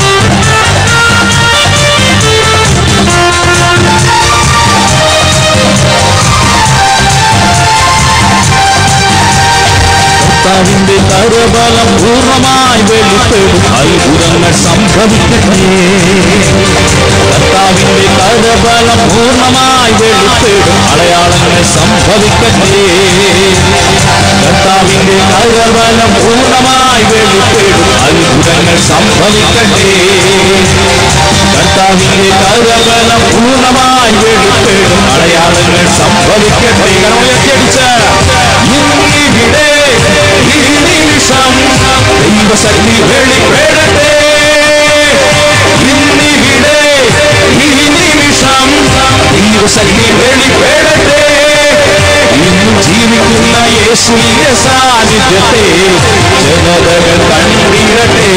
കർത്താവിന്റെ കരബലം പൂർണ്ണമായി വെളിപ്പെടും അത്ഭുതങ്ങൾ സംഭവിക്കട്ടെ കർത്താവിന്റെ കരബലം പൂർണ്ണമായി വെളിപ്പെടും അടയാളങ്ങൾ സംഭവിക്കട്ടെ കർത്താവിന്റെ കരബലം പൂർണ്ണമായി വെളിപ്പെടും അത്ഭുതങ്ങൾ സംഭവിക്കട്ടെ കർത്താവിന്റെ കരബലം പൂർണ്ണമായി വെളിപ്പെടും അടയാളങ്ങൾ സംഭവിക്കട്ടെ ഉയർത്തിയടിച്ച് ഇന്നിവിടെ ഈ നിമിഷം ദൈവശക്തി വെളിപ്പെടട്ടെ ഇന്നിവിടെ ഈ നിമിഷം ദൈവശക്തി വെളിപ്പെടട്ടെ ഇന്നും ജീവിക്കുന്ന യേശുവിന്റെ സാന്നിധ്യത്തെ ജനതകൾ കണ്ടിരട്ടെ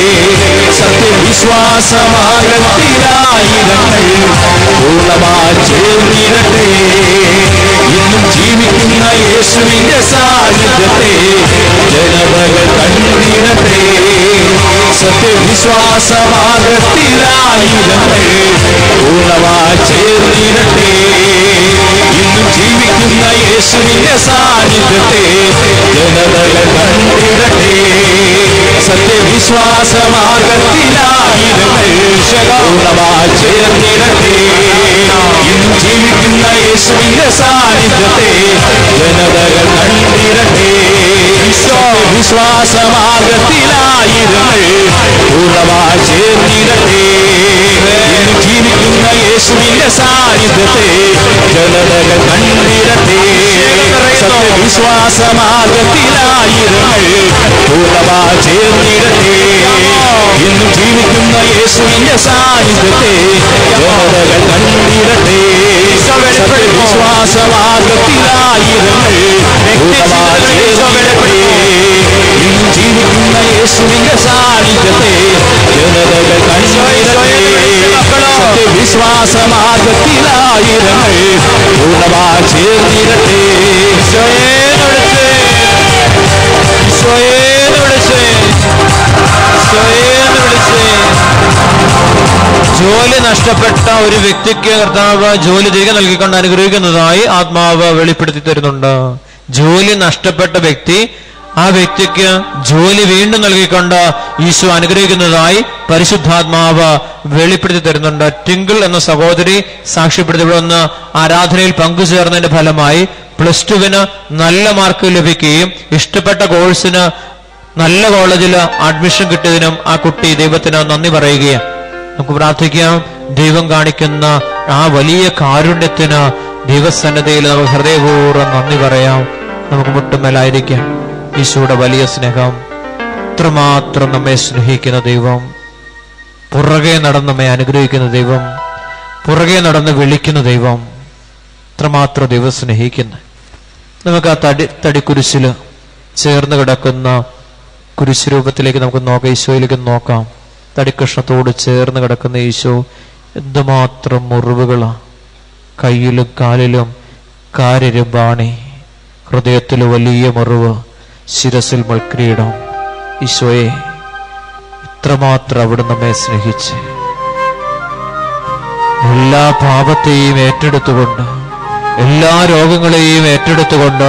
സത്യവിശ്വാസമാകത്തിലായിരങ്ങൾ പൂർണ്ണമായി ചേർന്നിരട്ടെ ഇന്നും ജീവിക്കുന്ന യേശുവിന്റെ സാന്നിധ്യത്തെ ജനതകൾ കണ്ടിരട്ടെ സത്യവിശ്വാസമാകത്തിലായിരങ്ങൾ പൂർണ്ണമായി ചേർന്നിരട്ടെ ചേർന്നിടട്ടെ ഇന്നും ജീവിക്കുന്ന യേശുവിന്റെ സാന്നിധ്യത്തെ ജനതകൾ കണ്ടിടട്ടെ സത്യവിശ്വാസമാർഗത്തിലായിരങ്ങൾ പൂർണ്ണമായി ചേർന്നിടട്ടെ ഇന്നും ജീവിക്കുന്ന യേശുവിന്റെ സാന്നിധ്യത്തെ ജനതകൾ കണ്ടിടട്ടെ വിശ്വാസമാർഗത്തിലായിരങ്ങൾ പൂർണ്ണമായി ചേർന്നിടട്ടെ ഇന്നും ജീവിക്കുന്ന യേശുവിന്റെ സാന്നിധ്യത്തെ ജനതകൾ കണ്ടിടട്ടെ സത്യവിശ്വാസമാർഗത്തിലായിരങ്ങൾ പൂർണ്ണമായി ചേർന്നിടട്ടെ ഇന്നും ജീവിക്കുന്ന യേശുവിന്റെ സാന്നിധ്യത്തെ ജനതകൾ കണ്ടിടട്ടെ സത്യവിശ്വാസമാർഗത്തിലായിരങ്ങൾ പൂർണ്ണമായി ചേർന്നിടട്ടെ ഇന്നും ജീവിക്കുന്ന യേശുവിന്റെ സാന്നിധ്യത്തെ ജനതകൾ കണ്ടിടട്ടെ സത്യവിശ്വാസമാർഗത്തിലായിരങ്ങൾ പൂർണ്ണമായി ചേർന്നിടട്ടെ ഈശോയേന്ന് വിളിച്ച് ഈശോയേന്ന് വിളിച്ച് ജോലി നഷ്ടപ്പെട്ട ഒരു വ്യക്തിക്ക് കർത്താവ് ജോലി തിരികെ നൽകിക്കൊണ്ട് അനുഗ്രഹിക്കുന്നതായി ആത്മാവ് വെളിപ്പെടുത്തി തരുന്നുണ്ട് ജോലി നഷ്ടപ്പെട്ട വ്യക്തി ആ വ്യക്തിക്ക് ജോലി വീണ്ടും നൽകിക്കൊണ്ട് ഈശോ അനുഗ്രഹിക്കുന്നതായി പരിശുദ്ധാത്മാവ് വെളിപ്പെടുത്തി തരുന്നുണ്ട് ടിങ്കിൾ എന്ന സഹോദരി സാക്ഷ്യപ്പെടുത്തി ഇവിടെ ഒന്ന് ആരാധനയിൽ പങ്കുചേർന്നതിന്റെ ഫലമായി പ്ലസ് ടുവിന് നല്ല മാർക്ക് ലഭിക്കുകയും ഇഷ്ടപ്പെട്ട കോഴ്സിന് നല്ല കോളേജിൽ അഡ്മിഷൻ കിട്ടിയതിനും ആ കുട്ടി ദൈവത്തിന് നന്ദി പറയുകയാണ് നമുക്ക് പ്രാർത്ഥിക്കാം ദൈവം കാണിക്കുന്ന ആ വലിയ കാരുണ്യത്തിന് ദൈവസന്നദ്ധയിൽ നമുക്ക് ഹൃദയപൂർവ്വം നന്ദി പറയാം നമുക്ക് മുട്ടുമേലായിരിക്കാം ഈശോയുടെ വലിയ സ്നേഹം ഇത്രമാത്രം നമ്മെ സ്നേഹിക്കുന്ന ദൈവം പുറകെ നടന്ന് നമ്മെ അനുഗ്രഹിക്കുന്ന ദൈവം പുറകെ നടന്ന് വിളിക്കുന്ന ദൈവം ഇത്രമാത്രം ദൈവം സ്നേഹിക്കുന്നു നമുക്ക് ആ തടി തടിക്കുരിശില് ചേർന്ന് കിടക്കുന്ന കുരിശ് രൂപത്തിലേക്ക് നമുക്ക് നോക്കാം ഈശോയിലേക്ക് നോക്കാം തടിക്കഷ്ണത്തോട് ചേർന്ന് കിടക്കുന്ന ഈശോ എന്തുമാത്രം മുറിവുകളാ കയ്യിലും കാലിലും കാരിരുമ്പാണി ഹൃദയത്തിൽ വലിയ മുറിവ് ശിരസിൽ മൽക്രീടം ഈശോയെ ഇത്രമാത്രം അവിടെ നമ്മെ സ്നേഹിച്ച് എല്ലാ പാപത്തെയും ഏറ്റെടുത്തുകൊണ്ട് എല്ലാ രോഗങ്ങളെയും ഏറ്റെടുത്തുകൊണ്ട്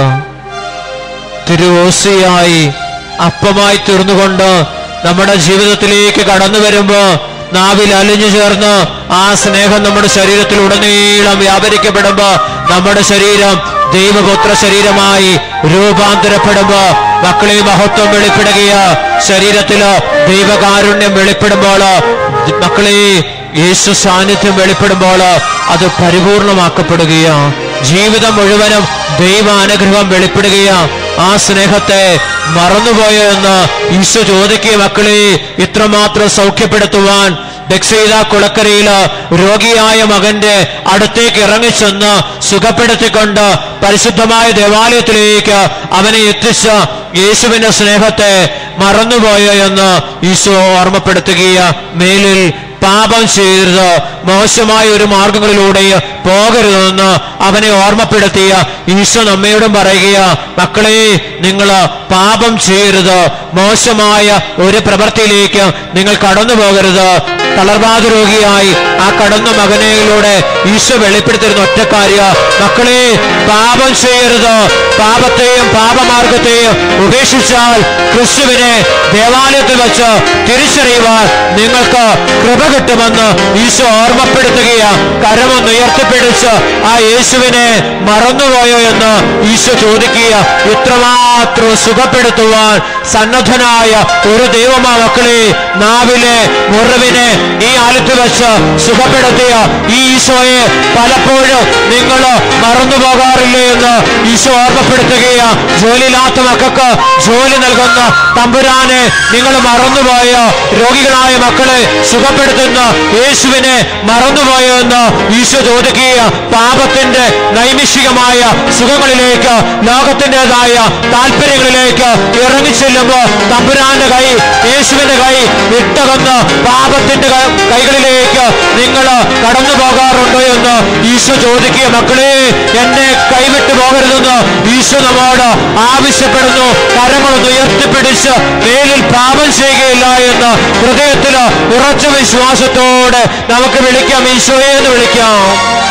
തിരുവോസിയായി അപ്പമായി തീർന്നുകൊണ്ട് നമ്മുടെ ജീവിതത്തിലേക്ക് കടന്നു വരുമ്പോ നാവിൽ അലിഞ്ഞു ചേർന്ന് ആ സ്നേഹം നമ്മുടെ ശരീരത്തിൽ ഉടനീളം വ്യാപരിക്കപ്പെടുമ്പോ നമ്മുടെ ശരീരം ദൈവപുത്ര ശരീരമായി രൂപാന്തരപ്പെടുമ്പോ മക്കളെ മഹത്വം വെളിപ്പെടുകയ ശരീരത്തില് ദൈവകാരുണ്യം വെളിപ്പെടുമ്പോൾ മക്കളെ യേശു സാന്നിധ്യം വെളിപ്പെടുമ്പോൾ അത് പരിപൂർണമാക്കപ്പെടുകയാ ജീവിതം മുഴുവനും ദൈവ അനുഗ്രഹം വെളിപ്പെടുകയാ ആ സ്നേഹത്തെ മറന്നുപോയോ എന്ന് ഈശോ ചോദിക്കുക മക്കളെ ഇത്രമാത്രം സൗഖ്യപ്പെടുത്തുവാൻ ദക്ഷിത കുളക്കരയില് രോഗിയായ മകന്റെ അടുത്തേക്ക് ഇറങ്ങിച്ചെന്ന് സുഖപ്പെടുത്തിക്കൊണ്ട് പരിശുദ്ധമായ ദേവാലയത്തിലേക്ക് അവനെ എത്തിച്ച യേശുവിന്റെ സ്നേഹത്തെ മറന്നുപോയോ എന്ന് ഈശോ ഓർമ്മപ്പെടുത്തുകയ മേലിൽ പാപം ചെയ്തത് മോശമായ ഒരു മാർഗങ്ങളിലൂടെ പോകരുതെന്ന് അവനെ ഓർമ്മപ്പെടുത്തിയ ഈശോ നമ്മയോടും പറയുക മക്കളെ നിങ്ങൾ പാപം ചെയ്യരുത് മോശമായ ഒരു പ്രവൃത്തിയിലേക്ക് നിങ്ങൾ കടന്നു പോകരുത് തളർവാദ രോഗിയായി ആ കടന്ന മകനയിലൂടെ ഈശോ വെളിപ്പെടുത്തിരുന്ന ഒറ്റക്കാര്യ മക്കളെ പാപം ചെയ്യരുത് പാപത്തെയും പാപമാർഗത്തെയും ഉപേക്ഷിച്ചാൽ ക്രിസ്തുവിനെ ദേവാലയത്തിൽ വെച്ച് തിരിച്ചറിയുവാൻ നിങ്ങൾക്ക് കൃപ കിട്ടുമെന്ന് ഈശോ ഓർമ്മപ്പെടുത്തുകയാ കരമൊന്ന് ഉയർത്തിപ്പിടിച്ച് ആ യേശുവിനെ മറന്നുപോയോ എന്ന് ഈശോ ചോദിക്കുക ഇത്രമാത്രം സുഖപ്പെടുത്തുവാൻ സന്നദ്ധനായ ഒരു ദൈവമാ മക്കളെ നാവിലെ മുറിവിനെ ഈ ആലത്ത് വെച്ച് സുഖപ്പെടുത്തിയ ഈ ഈശോയെ പലപ്പോഴും നിങ്ങൾ മറന്നു പോകാറില്ലേ എന്ന് ഈശോ ഓർമ്മപ്പെടുത്തുകയാ ജോലിയില്ലാത്ത മക്കൾക്ക് ജോലി നൽകുന്ന തമ്പുരാനെ നിങ്ങൾ മറന്നുപോയോ രോഗികളായ മക്കളെ സുഖപ്പെടുത്തുന്ന യേശുവിനെ മറന്നുപോയോ എന്ന് ഈശോ ചോദിക്കുക പാപത്തിന്റെ നൈമിഷികമായ സുഖങ്ങളിലേക്ക് ലോകത്തിൻ്റെതായ താല്പര്യങ്ങളിലേക്ക് ഇറങ്ങിച്ചെല്ലുമ്പോ തമ്പുരാന്റെ കൈ യേശുവിന്റെ കൈ വിട്ടകന്ന് പാപത്തിന്റെ ക- കൈകളിലേക്ക് നിങ്ങൾ കടന്നു പോകാറുണ്ടോ എന്ന് ഈശോ ചോദിക്കുക മക്കളെ എന്നെ കൈവിട്ടു പോകരുതെന്ന് ഈശോ നമ്മോട് ആവശ്യപ്പെടുന്നു കരങ്ങളൊന്ന് ഉയർത്തിപ്പിടിച്ച് മേലിൽ പാപം ചെയ്യുകയില്ല എന്ന് ഹൃദയത്തിൽ ഉറച്ച വിശ്വാസത്തോടെ നമുക്ക് വിളിക്കാം ഈശോയെ എന്ന് വിളിക്കാം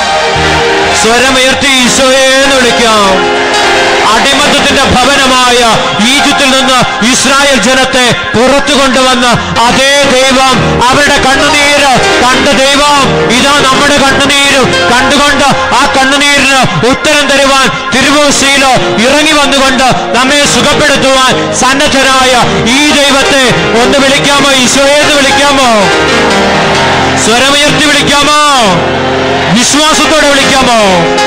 സ്വരമുയർത്തി ഈശോയെ എന്ന് വിളിക്കാം അടിമത്തത്തിന്റെ ഭവനമായ ഈജിപ്തിൽ നിന്ന് ഇസ്രായേൽ ജനത്തെ പുറത്തു കൊണ്ടുവന്ന് അതേ ദൈവം അവരുടെ കണ്ണുനീര് കണ്ട ദൈവം ഇതാ നമ്മുടെ കണ്ണുനീര് കണ്ടുകൊണ്ട് ആ കണ്ണുനീരിന് ഉത്തരം തരുവാൻ തിരുവൂസിയിലോ ഇറങ്ങി വന്നുകൊണ്ട് നമ്മെ സുഖപ്പെടുത്തുവാൻ സന്നദ്ധരായ ഈ ദൈവത്തെ ഒന്ന് വിളിക്കാമോ ഈശോയെ എന്ന് വിളിക്കാമോ സ്വരമുയർത്തി വിളിക്കാമോ വിശ്വാസത്തോടെ വിളിക്കാമോ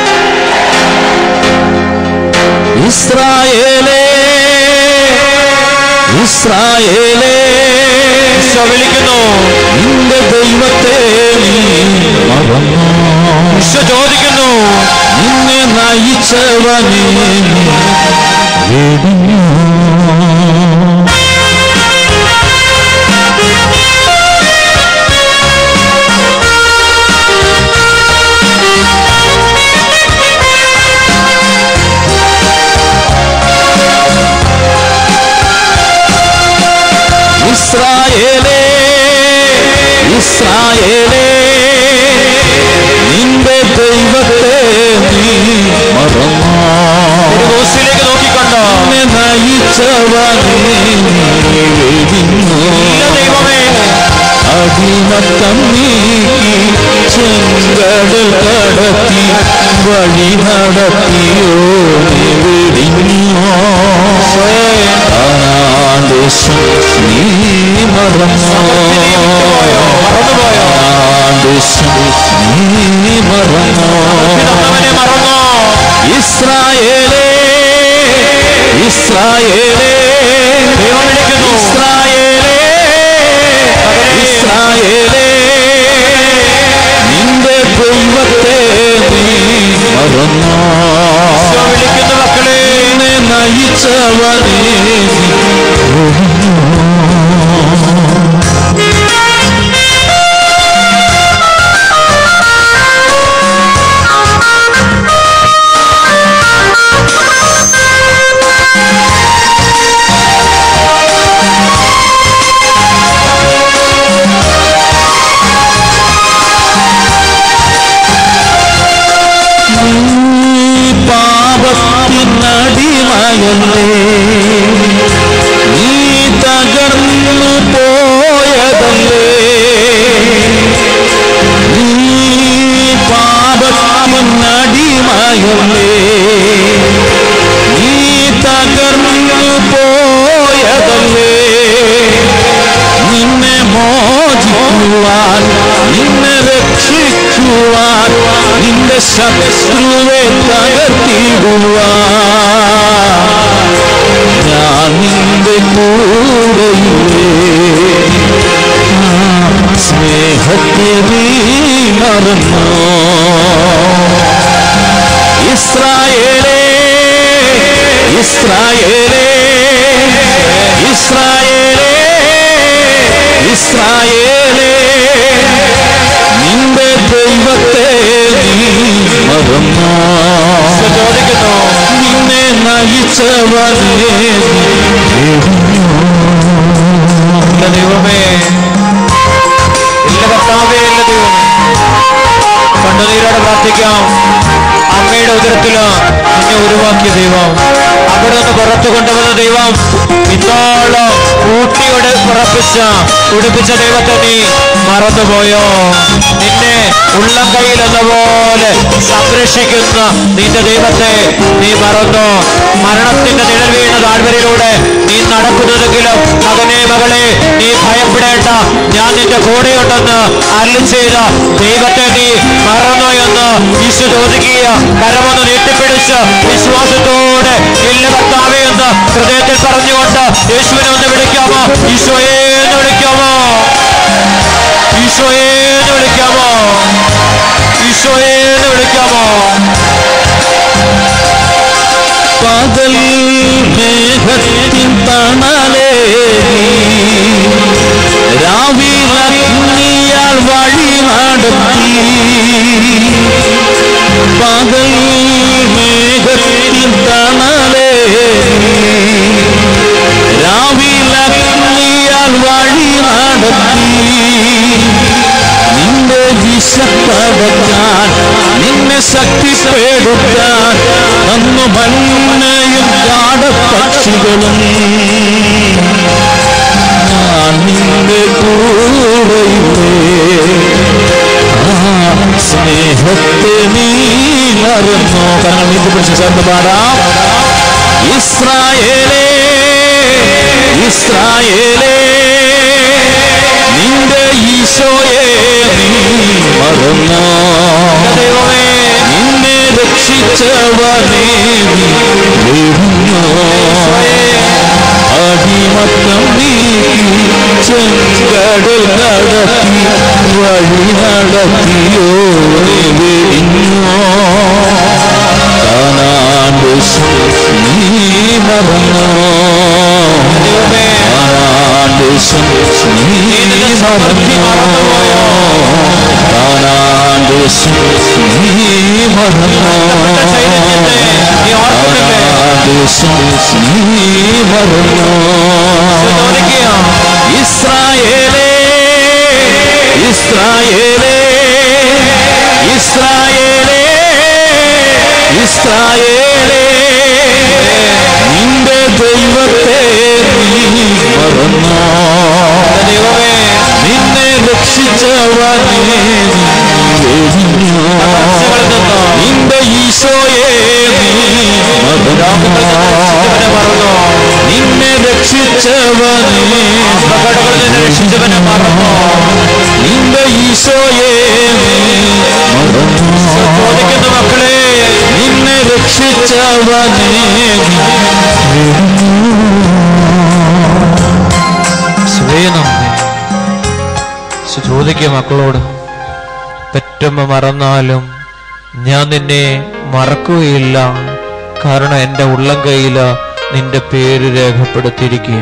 ഇസ്രായേലേ ഇസ്രായേലേ ഈശോ വിളിക്കുന്നു നിന്റെ ദൈവത്തെ നീ മറന്നോ ഈശോ ചോദിക്കുന്നു നിന്നെ നയിച്ചവനെ നീ വെടിഞ്ഞോ ഇസ്രായേലേ ഇസ്രായേലേ നിന്റെ ദൈവത്തെ നീ മറന്നോ തിരുവൂസിലേക്ക് നോക്കിക്കണ്ടോ നിന്നെ നയിച്ചവനെ നീ വെടിഞ്ഞോ ഇല്ല ദൈവമേ അടിമത്തം നീക്കി ചെങ്കടൽ കടത്തി വഴി നടത്തിയോ നീ വെടിഞ്ഞോ ആദേശം നീ മറന്നോ മറന്നുപോയോ ആദേശം നീ മറന്നോ അവനെ മറന്നോ ഇസ്രായേലേ ഇസ്രായേലേ ദൈവം വിളിക്കുന്നു ഇസ്രായേലേ ഇസ്രായേലേ നിന്റെ ദൈവത്തെ നീ മറന്നോ ഈശോ വിളിക്കുന്നു മക്കളെ നിന്നെ നയിച്ചവനെ നീ നീ പാപത്തിനടിമയല്ലേ നീ തകർന്നു പോയതല്ലേ നീ പാപത്തിനടിമയല്ലേ നീ തകർന്നു പോയതല്ലേ നിന്നെ മോചിക്കുവാൻ നിന്നെ രക്ഷിക്കുവാൻ നിന്റെ ശത്രുവെ തകർത്തിടുവാൻ ഞാൻ നിന്റെ കൂടെയില്ലേ ആ സ്നേഹത്തെ നീ മറന്നോ ഇസ്രായേലേ ഇസ്രായേലേ ഇസ്രായേലേ ഇസ്രായേലേ നിന്റെ ദൈവത്തെ നീ മറന്നോ ഈശോ ചോദിക്കുന്നു നിന്നെ നയിച്ചവനെ നീ ഇല്ല ദൈവമേ ഇല്ല കർത്താവേ ഇല്ല ദൈവമേ കണ്ണുനീരോടെ പ്രാർത്ഥിക്കാം അമ്മയുടെ ഉദരത്തില് നിന്നെ ഉരുവാക്കിയ ദൈവം അവിടെ നിന്ന് പുറത്തു കൊണ്ടുവന്ന ദൈവം ഇന്നോളം ഊട്ടിയോട് ഉറപ്പിച്ച ഉടുപ്പിച്ച ദൈവത്തെ നീ മറന്നുപോയോ നിന്നെ ഉള്ളം കയ്യിൽ എന്ന പോലെ സംരക്ഷിക്കുന്ന നിന്റെ ദൈവത്തെ നീ മറന്നു മരണത്തിന്റെ നിഴൽ വീണ താഴ്വരയിലൂടെ നീ നടക്കുന്നതെങ്കിലും മകനെ മകളെ നീ ഭയപ്പെടേണ്ട ഞാൻ നിന്റെ കൂടെയുണ്ടെന്ന് അരുളി ചെയ്ത ദൈവത്തെ നീ മറന്നു എന്ന് ഈശോ ചോദിക്കുക കരമൊന്ന് നീട്ടിപ്പിടിച്ച് വിശ്വാസത്തോടെ ഇല്ല കർത്താവേ എന്ന് ഹൃദയത്തിൽ പറഞ്ഞുകൊണ്ട് യേശുവിനെ ഒന്ന് വിളിക്കാമോ ഈശോയെ എന്ന് വിളിക്കാമോ ഈശോയെ എന്ന് വിളിക്കാമോ ഈശോയെ എന്ന് വിളിക്കാമോ പകൽ മേഘത്തിൻ തണലേ രാവിലഗ്നിയാൽ വഴി നടത്തി പകൽ മേഘത്തിൻ തണലേ രാവിലഗ്നിയാൽ വഴി നടത്തി നിന്റെ വിശപ്പടക്കാൻ നിന്നെ ശക്തിപ്പെടുത്താൻ തന്നു മണ്ണയും കാടപ്പക്ഷികളും ഞാൻ നിന്റെ കൂടെയില്ലേ ആ സ്നേഹത്തെ നീ മറന്നോ കാരണം നീന്തി പിടിച്ച് ചേർന്ന് പാടാം ഇസ്രായേലേ ഇസ്രായേലേ നിന്റെ ഈശോയെ നീ മറന്നോ ദൈവമേ നിന്നെ രക്ഷിച്ചവനേ നീ വീഴുന്നോ അടിമത്തം നീക്കി ചെങ്കടൽ നടത്തി വഴി നടത്തിയോ നീ വെടിഞ്ഞോ കാനാണ്ട് നീ മറന്നോ കാനാണ്ട് നീ മറന്നോ കാനാണ്ട് നീ മറന്നോ നീ ഓർക്കുന്നില്ലേ ഇസ്രായേലേ ഇസ്രായേലേ ഇസ്രായേലേ ഇസ്രായേലേ നിന്റെ ദൈവത്തെ നീ മറന്നോ ദൈവമേ നിന്നെ രക്ഷിച്ചവനെ നീ വെടിഞ്ഞോ നിന്റെ ഈശോയെ നീ മറന്നോ രക്ഷിച്ചവനെ മറന്നോ നിന്നെ രക്ഷിച്ചവനെ അപകടങ്ങളിൽ നിന്ന് രക്ഷിച്ചവനെ മറന്നോ നിന്റെ ഈശോയെ നീ മറന്നോ ചോദിക്കുന്ന മക്കളെ നിന്നെ രക്ഷിച്ചവനെ സ്വയനന്ദി ചോദിക്കുക മക്കളോട് പെറ്റമ്മ മറന്നാലും ഞാൻ നിന്നെ മറക്കുകയില്ല കാരണം എൻ്റെ ഉള്ളം കയ്യില് നിന്റെ പേര് രേഖപ്പെടുത്തിയിരിക്കുക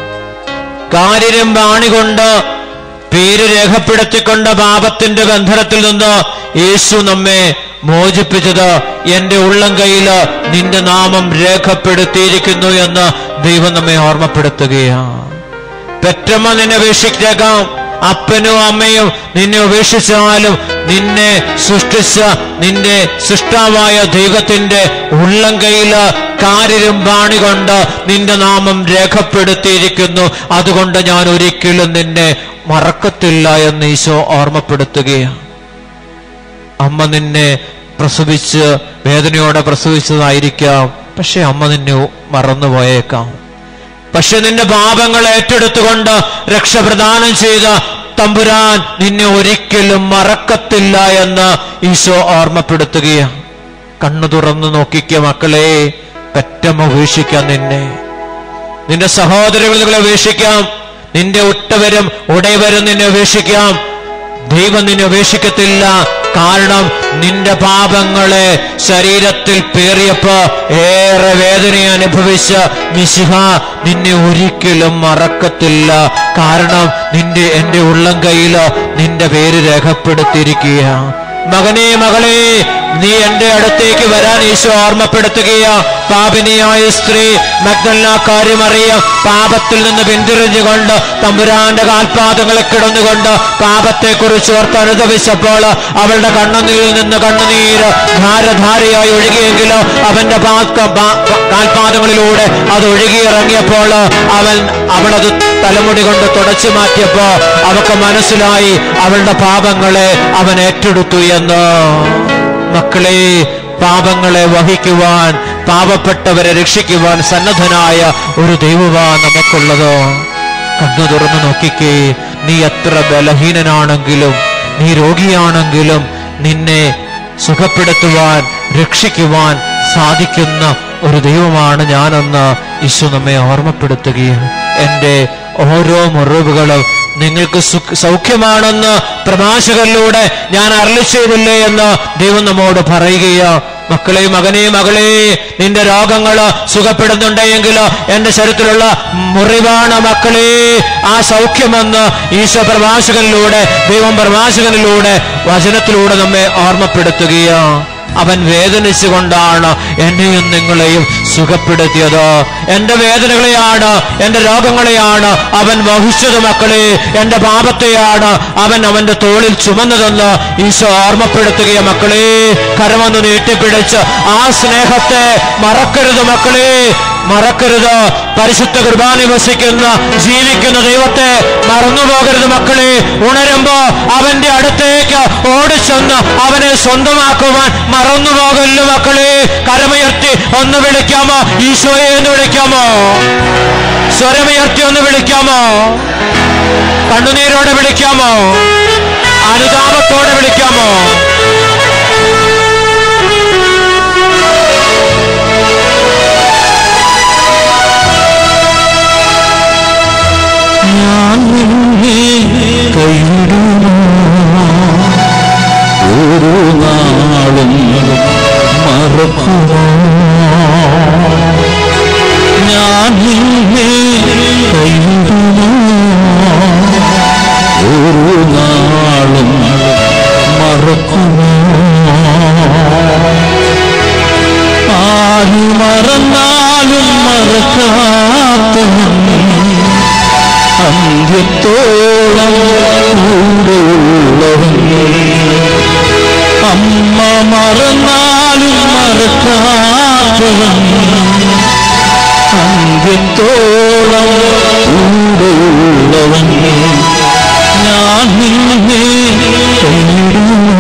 കാര്യം ബാണികൊണ്ട് പേര് രേഖപ്പെടുത്തിക്കൊണ്ട് പാപത്തിന്റെ ബന്ധനത്തിൽ നിന്ന് യേശു നമ്മെ മോചിപ്പിച്ചത് എന്റെ ഉള്ളം കയ്യില് നിന്റെ നാമം രേഖപ്പെടുത്തിയിരിക്കുന്നു എന്ന് ദൈവം നമ്മെ ഓർമ്മപ്പെടുത്തുകയാണ് പെറ്റമ്മ നിന്നെ ഉപേക്ഷിച്ചേക്കാം അപ്പനും അമ്മയും നിന്നെ ഉപേക്ഷിച്ചാലും നിന്നെ സൃഷ്ടിച്ച നിന്റെ സൃഷ്ടാവായ ദൈവത്തിന്റെ ഉള്ളം കയ്യില് കാരിരും ബാണി കൊണ്ട് നിന്റെ നാമം രേഖപ്പെടുത്തിയിരിക്കുന്നു അതുകൊണ്ട് ഞാൻ ഒരിക്കലും നിന്നെ മറക്കത്തില്ല എന്ന് ഈശോ ഓർമ്മപ്പെടുത്തുകയാണ് അമ്മ നിന്നെ പ്രസവിച്ച് വേദനയോടെ പ്രസവിച്ചതായിരിക്കാം പക്ഷെ അമ്മ നിന്നെ മറന്നുപോയേക്കാം പക്ഷെ നിന്റെ പാപങ്ങൾ ഏറ്റെടുത്തുകൊണ്ട് രക്ഷപ്രദാനം ചെയ്ത തമ്പുരാൻ നിന്നെ ഒരിക്കലും മറക്കത്തില്ല എന്ന് ഈശോ ഓർമ്മപ്പെടുത്തുകയാണ് കണ്ണു തുറന്നു നോക്കിക്ക മക്കളെ പെറ്റമ്മ ഉപേക്ഷിക്കാം നിന്നെ നിന്റെ സഹോദരങ്ങൾ നിങ്ങളെ ഉപേക്ഷിക്കാം നിന്റെ ഒട്ടവരും ഉടയവരും നിന്നെ ഉപേക്ഷിക്കാം ദൈവം നിന്നെ ഉപേക്ഷിക്കത്തില്ല കാരണം നിന്റെ പാപങ്ങളെ ശരീരത്തിൽ പേറിയപ്പോ ഏറെ വേദന അനുഭവിച്ച മിശിഹ നിന്നെ ഒരിക്കലും മറക്കത്തില്ല കാരണം നിന്റെ എന്റെ ഉള്ളം കയ്യില് നിന്റെ പേര് രേഖപ്പെടുത്തിയിരിക്കുക മകനെ മകളെ നീ എന്റെ അടുത്തേക്ക് വരാൻ ഈശോ ഓർമ്മപ്പെടുത്തുകയാ പാപിനിയായ സ്ത്രീ മഗ്ദല്ല കാര്യമറിയാം പാപത്തിൽ നിന്ന് പിന്തിരിഞ്ഞുകൊണ്ട് തമ്പുരാന്റെ കാൽപാദങ്ങളെ കിടന്നുകൊണ്ട് പാപത്തെക്കുറിച്ച് ഓർത്ത് അനുഭവിച്ചപ്പോൾ അവളുടെ കണ്ണുനീരിൽ നിന്ന് കണ്ണുനീര് ധാരധാരയായി ഒഴുകിയെങ്കിലും അവന്റെ പാക്ക- പാ- പാ- കാൽപാദങ്ങളിലൂടെ അത് ഒഴുകിയിറങ്ങിയപ്പോൾ അവൻ അവളത് തലമുടി കൊണ്ട് തുടച്ചു മാറ്റിയപ്പോ അവക്ക് മനസ്സിലായി അവളുടെ പാപങ്ങളെ അവൻ ഏറ്റെടുത്തു എന്ന് മക്കളെ പാപങ്ങളെ വഹിക്കുവാൻ പാവപ്പെട്ടവരെ രക്ഷിക്കുവാൻ സന്നദ്ധനായ ഒരു ദൈവമാ നമുക്കുള്ളത് കണ്ണു തുറന്നു നോക്കിക്കേ നീ എത്ര ബലഹീനനാണെങ്കിലും നീ രോഗിയാണെങ്കിലും നിന്നെ സുഖപ്പെടുത്തുവാൻ രക്ഷിക്കുവാൻ സാധിക്കുന്ന ഒരു ദൈവമാണ് ഞാനെന്ന് ഈശോ നമ്മെ ഓർമ്മപ്പെടുത്തുകയാണ് എൻ്റെ ഓരോ മുറിവുകളും നിങ്ങൾക്ക് സുഖ- സൗഖ്യമാണെന്ന് പ്രഭാഷകരിലൂടെ ഞാൻ അരളി ചെയ്തില്ലേ എന്ന് ദൈവം നമ്മോട് പറയുകയാ മക്കളെ മകനെ മകളെ നിന്റെ രോഗങ്ങള് സുഖപ്പെടുന്നുണ്ടെങ്കിൽ എന്റെ ശരീരത്തിലുള്ള മുറിവാണ് മക്കളെ ആ സൗഖ്യമെന്ന് ഈശോ പ്രഭാഷകനിലൂടെ ദൈവം പ്രഭാഷകനിലൂടെ വചനത്തിലൂടെ നമ്മെ ഓർമ്മപ്പെടുത്തുകയാ അവൻ വേദനിച്ചുകൊണ്ടാണ് എന്നെയും നിങ്ങളെയും സുഖപ്പെടുത്തിയത് എന്റെ വേദനകളെയാണ് എന്റെ രോഗങ്ങളെയാണ് അവൻ വഹിച്ചത് മക്കളെ എന്റെ പാപത്തെയാണ് അവൻ അവന്റെ തോളിൽ ചുമന്നതെന്ന് ഈശോ ഓർമ്മപ്പെടുത്തുകയോ മക്കളെ കരമൊന്ന് നീട്ടിപ്പിടിച്ച് ആ സ്നേഹത്തെ മറക്കരുത് മക്കളെ മറക്കരുത് പരിശുദ്ധ കുർബാന വസിക്കുന്ന ജീവിക്കുന്ന ദൈവത്തെ മറന്നുപോകരുത് മക്കളെ ഉണരുമ്പോ അവന്റെ അടുത്തേക്ക് ഓടിച്ചെന്ന് അവനെ സ്വന്തമാക്കുവാൻ മറന്നുപോകല്ലോ മക്കളെ കരമുയർത്തി ഒന്ന് വിളിക്കാമോ ഈശോയെ എന്ന് വിളിക്കാമോ സ്വരമുയർത്തി ഒന്ന് വിളിക്കാമോ കണ്ണുനീരോടെ വിളിക്കാമോ അനുതാപത്തോടെ വിളിക്കാമോ ഞാൻ നിന്നെ കൈവിടുമോ ഒരു നാളും മറക്കുമോ ഞാൻ നിന്നെ കൈവിടുമോ ഒരു നാളും മറക്കുമോ ആര് മറന്നാലും മറക്കാത്തവൻ അന്ത്യത്തോളം കൂടെയുള്ളവൻ അമ്മ മറന്നാലും മറക്കാത്തവൻ അന്ത്യത്തോളം കൂടെയുള്ളവൻ ഞാൻ നിന്നെ കൈവിടുമോ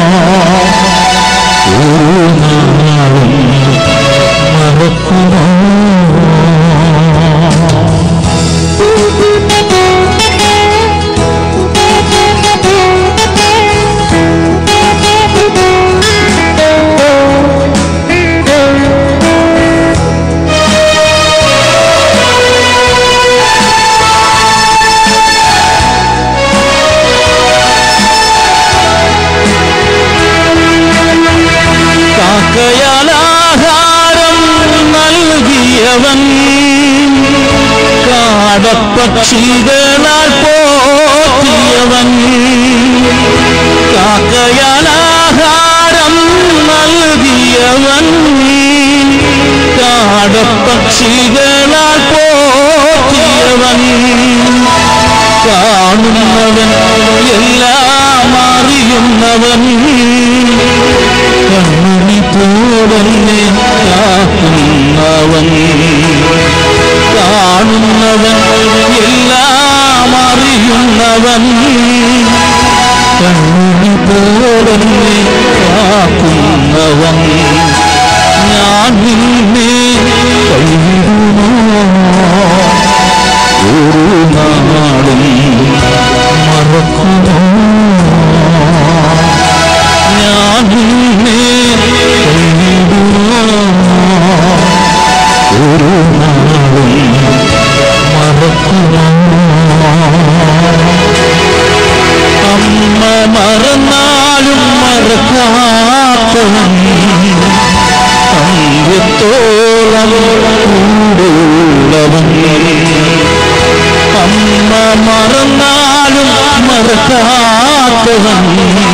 ഒരു നാളും മറക്കുമോ കാക്കയാലാഹാരം നൽകിയവൻ കാടപ്പക്ഷികളാൽ പോറ്റിയവൻ കാക്കയാലാഹാരം നൽകിയവൻ കാടപ്പക്ഷികളാൽ പോറ്റിയവൻ കാണുന്നവൻ എല്ലാം അറിയുന്നവൻ കണ്ണുനി പോലെന്നെ കാക്കുന്നവൻ കാണുന്നവൻ എല്ലാം അറിയുന്നവൻ കണ്ണുനി പോലെന്നെ കാക്കുന്നവൻ ഞാൻ നിന്നെ കൈവിടുമോ ഒരു നാളും മറക്കുമോ ഞാൻ നിന്നെ കൈവിടുമോ ഒരു നാളും മറക്കുമോ അമ്മ മറന്നാലും മറക്കാത്തവൻ അന്ത്യത്തോളം കൂടെയുള്ളവൻ അമ്മ മറന്നാലും മറക്കാത്തവൻ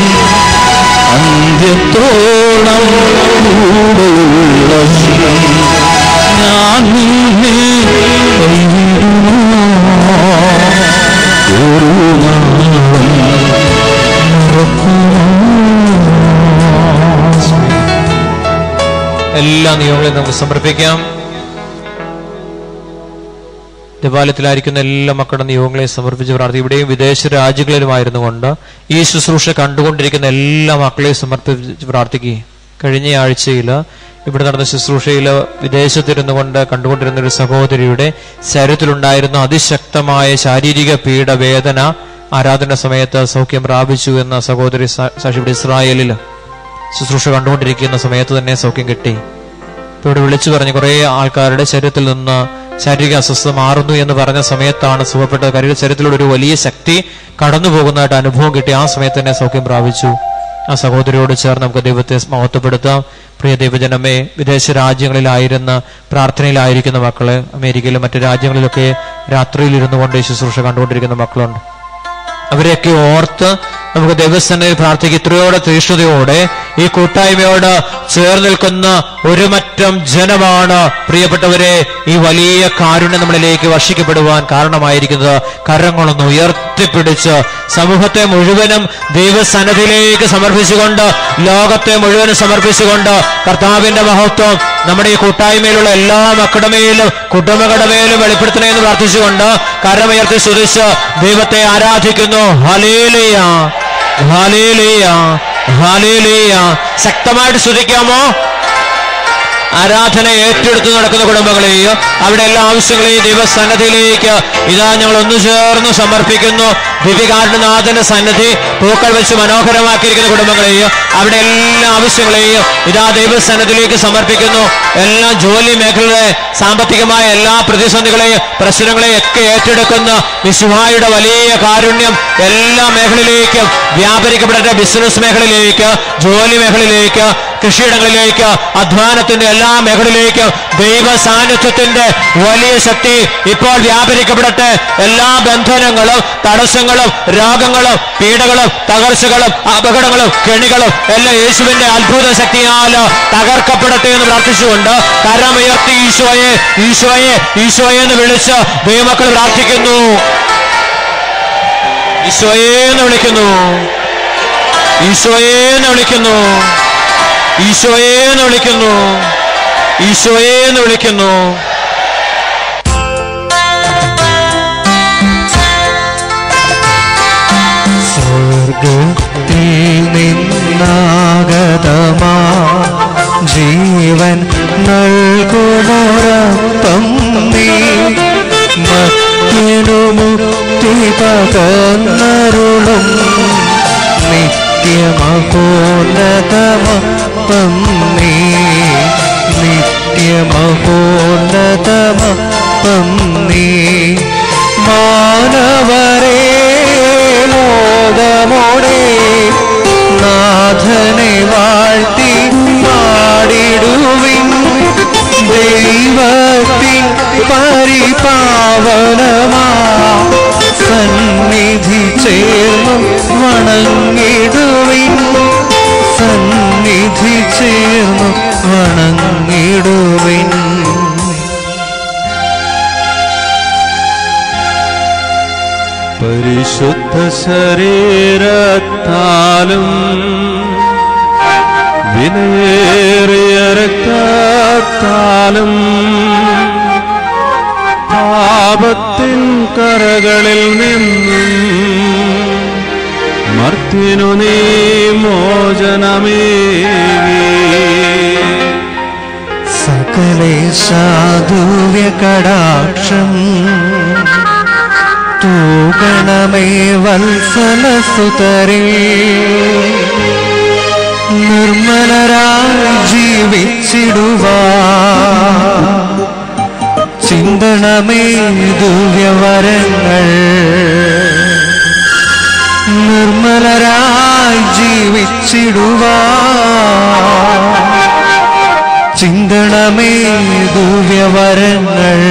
അന്ത്യത്തോളം കൂടെയുള്ളവൻ ഞാൻ നിന്നെ കൈവിടുമോ ഒരു നാളും മറക്കുമോ എല്ലാ നിയമങ്ങളെയും നമുക്ക് സമർപ്പിക്കാം ദേവാലയത്തിലായിരിക്കുന്ന എല്ലാ മക്കളുടെ നിയോഗങ്ങളെ സമർപ്പിച്ച് പ്രാർത്ഥിക്കും ഇവിടെയും വിദേശ രാജ്യങ്ങളിലുമായിരുന്നു കൊണ്ട് ഈ ശുശ്രൂഷ കണ്ടുകൊണ്ടിരിക്കുന്ന എല്ലാ മക്കളെയും സമർപ്പിച്ച് പ്രാർത്ഥിക്കുകയും കഴിഞ്ഞ ആഴ്ചയിൽ ഇവിടെ നടന്ന ശുശ്രൂഷയിൽ വിദേശത്തിരുന്നു കൊണ്ട് കണ്ടുകൊണ്ടിരുന്ന ഒരു സഹോദരിയുടെ ശരീരത്തിലുണ്ടായിരുന്ന അതിശക്തമായ ശാരീരിക പീഡ വേദന ആരാധന സമയത്ത് സൗഖ്യം പ്രാപിച്ചു എന്ന സഹോദരി സാ- സാക്ഷിയുടെ ഇസ്രായേലിൽ ശുശ്രൂഷ കണ്ടുകൊണ്ടിരിക്കുന്ന സമയത്ത് തന്നെ സൗഖ്യം കിട്ടി ഇപ്പൊ ഇവിടെ വിളിച്ചു പറഞ്ഞ് കുറെ ആൾക്കാരുടെ ശരീരത്തിൽ നിന്ന് ശാരീരിക അസ്വസ്ഥത മാറുന്നു എന്ന് പറഞ്ഞ സമയത്താണ് സുഖപ്പെട്ട കാര്യം ശരീരത്തിലൂടെ ഒരു വലിയ ശക്തി കടന്നു പോകുന്നതായിട്ട് അനുഭവം കിട്ടി ആ സമയത്ത് തന്നെ സൗഖ്യം പ്രാപിച്ചു ആ സഹോദരിയോട് ചേർന്ന് നമുക്ക് ദൈവത്തെ മഹത്വപ്പെടുത്താം പ്രിയ ദൈവജനമേ വിദേശ രാജ്യങ്ങളിലായിരുന്ന പ്രാർത്ഥനയിലായിരിക്കുന്ന മക്കള് അമേരിക്കയിലും മറ്റു രാജ്യങ്ങളിലൊക്കെ രാത്രിയിൽ ഇരുന്നു കൊണ്ട് ഈ ശുശ്രൂഷ കണ്ടുകൊണ്ടിരിക്കുന്ന മക്കളുണ്ട് അവരെയൊക്കെ ഓർത്ത് നമുക്ക് ദൈവസ്ഥാനയിൽ പ്രാർത്ഥിക്കുക ഇത്രയോടെ തീഷ്ണതയോടെ ഈ കൂട്ടായ്മയോട് ചേർന്ന് നിൽക്കുന്ന ഒരു മറ്റം ജനമാണ് പ്രിയപ്പെട്ടവരെ ഈ വലിയ കാരുണ്യം നമ്മളിലേക്ക് വർഷിക്കപ്പെടുവാൻ കാരണമായിരിക്കുന്നത് കരങ്ങളൊന്ന് ഉയർത്തിപ്പിടിച്ച് സമൂഹത്തെ മുഴുവനും ദൈവസന്നദ്ധിയിലേക്ക് സമർപ്പിച്ചുകൊണ്ട് ലോകത്തെ മുഴുവനും സമർപ്പിച്ചുകൊണ്ട് കർത്താവിന്റെ മഹത്വം നമ്മുടെ ഈ കൂട്ടായ്മയിലുള്ള എല്ലാ മക്കളുടെ മേലും കുടുംബങ്ങളുടെ മേലും വെളിപ്പെടുത്തണമെന്ന് പ്രാർത്ഥിച്ചുകൊണ്ട് കരമുയർത്തി സ്തുതിച്ച് ദൈവത്തെ ആരാധിക്കുന്നു ഹലേലിയ ഹലേലിയ ഹലേലിയ ശക്തമായിട്ട് സ്തുതിക്കാമോ ആരാധന ഏറ്റെടുത്ത് നടക്കുന്ന കുടുംബങ്ങളെയും അവിടെ എല്ലാ ആവശ്യങ്ങളെയും ദൈവസന്നദ്ധിയിലേക്ക് ഇതാ ഞങ്ങൾ ഒന്നു ചേർന്ന് സമർപ്പിക്കുന്നു ദിവികാരണനാഥന്റെ സന്നദ്ധി പൂക്കൾ വെച്ച് മനോഹരമാക്കിയിരിക്കുന്ന കുടുംബങ്ങളെയും അവിടെ എല്ലാ ആവശ്യങ്ങളെയും ഇതാ ദൈവസന്നദ്ധിയിലേക്ക് സമർപ്പിക്കുന്നു എല്ലാ ജോലി മേഖലയുടെ സാമ്പത്തികമായ എല്ലാ പ്രതിസന്ധികളെയും പ്രശ്നങ്ങളെയും ഒക്കെ ഏറ്റെടുക്കുന്ന വിശുഹായുടെ വലിയ കാരുണ്യം എല്ലാ മേഖലയിലേക്കും വ്യാപരിക്കപ്പെടേണ്ട ബിസിനസ് മേഖലയിലേക്ക് ജോലി മേഖലയിലേക്ക് കൃഷിയിടങ്ങളിലേക്ക് അധ്വാനത്തിന്റെ എല്ലാ മേഖലയിലേക്കും ദൈവ സാന്നിധ്യത്തിന്റെ വലിയ ശക്തി ഇപ്പോൾ വ്യാപരിക്കപ്പെടട്ടെ എല്ലാ ബന്ധനങ്ങളും തടസ്സങ്ങളും രോഗങ്ങളും പീഡകളും തകർച്ചകളും അപകടങ്ങളും കെണികളും എല്ലാം യേശുവിന്റെ അത്ഭുത ശക്തിയാൽ തകർക്കപ്പെടട്ടെ എന്ന് പ്രാർത്ഥിച്ചുകൊണ്ട് കരമുയർത്തി ഈശോയെ ഈശോയെ ഈശോയെ എന്ന് വിളിച്ച് ദൈവമക്കൾ പ്രാർത്ഥിക്കുന്നു ഈശോയെ എന്ന് വിളിക്കുന്നു ഈശോയെ എന്ന് വിളിക്കുന്നു ഈശോയെ എന്ന് വിളിക്കുന്നു ഈശോയെ എന്ന് വിളിക്കുന്നു സ്വർഗത്തിൽ നിന്നാഗതമാ ജീവൻ നൽകുമോരപ്പം നീ മത്യനു മുക്തി പകർന്നരുളും നിത്യമഹോന്നതമപ്പം നീ നിത്യമഹോന്നതമപ്പം നീ മാനവരേ മോദമോടെ നാഥനെ വാഴ്ത്തി പാടിടുവിൻ ദൈവത്തിൻ പരിപാവനമാ സന്നിധി ചേർന്നു വണങ്ങിടുവിൻ സന്നിധി ചേർന്നു വണങ്ങിടുവിൻ പരിശുദ്ധ ശരീരത്താലും വിലയേറിയ രക്തത്താലും പാപത്തിൻ കറകളിൽ നിന്നും മർത്തിനു നീ മോചനമേകി സകലേശാദൂവ്യ കടാക്ഷം തൂകണമേ വത്സലസുതരേ നിർമ്മലരായി ജീവിച്ചിടുവാ ചിന്തണമേ ദിവ്യവരങ്ങൾ നിർമ്മലരായി ജീവിച്ചിടുവാ ചിന്തണമേ ദിവ്യവരങ്ങൾ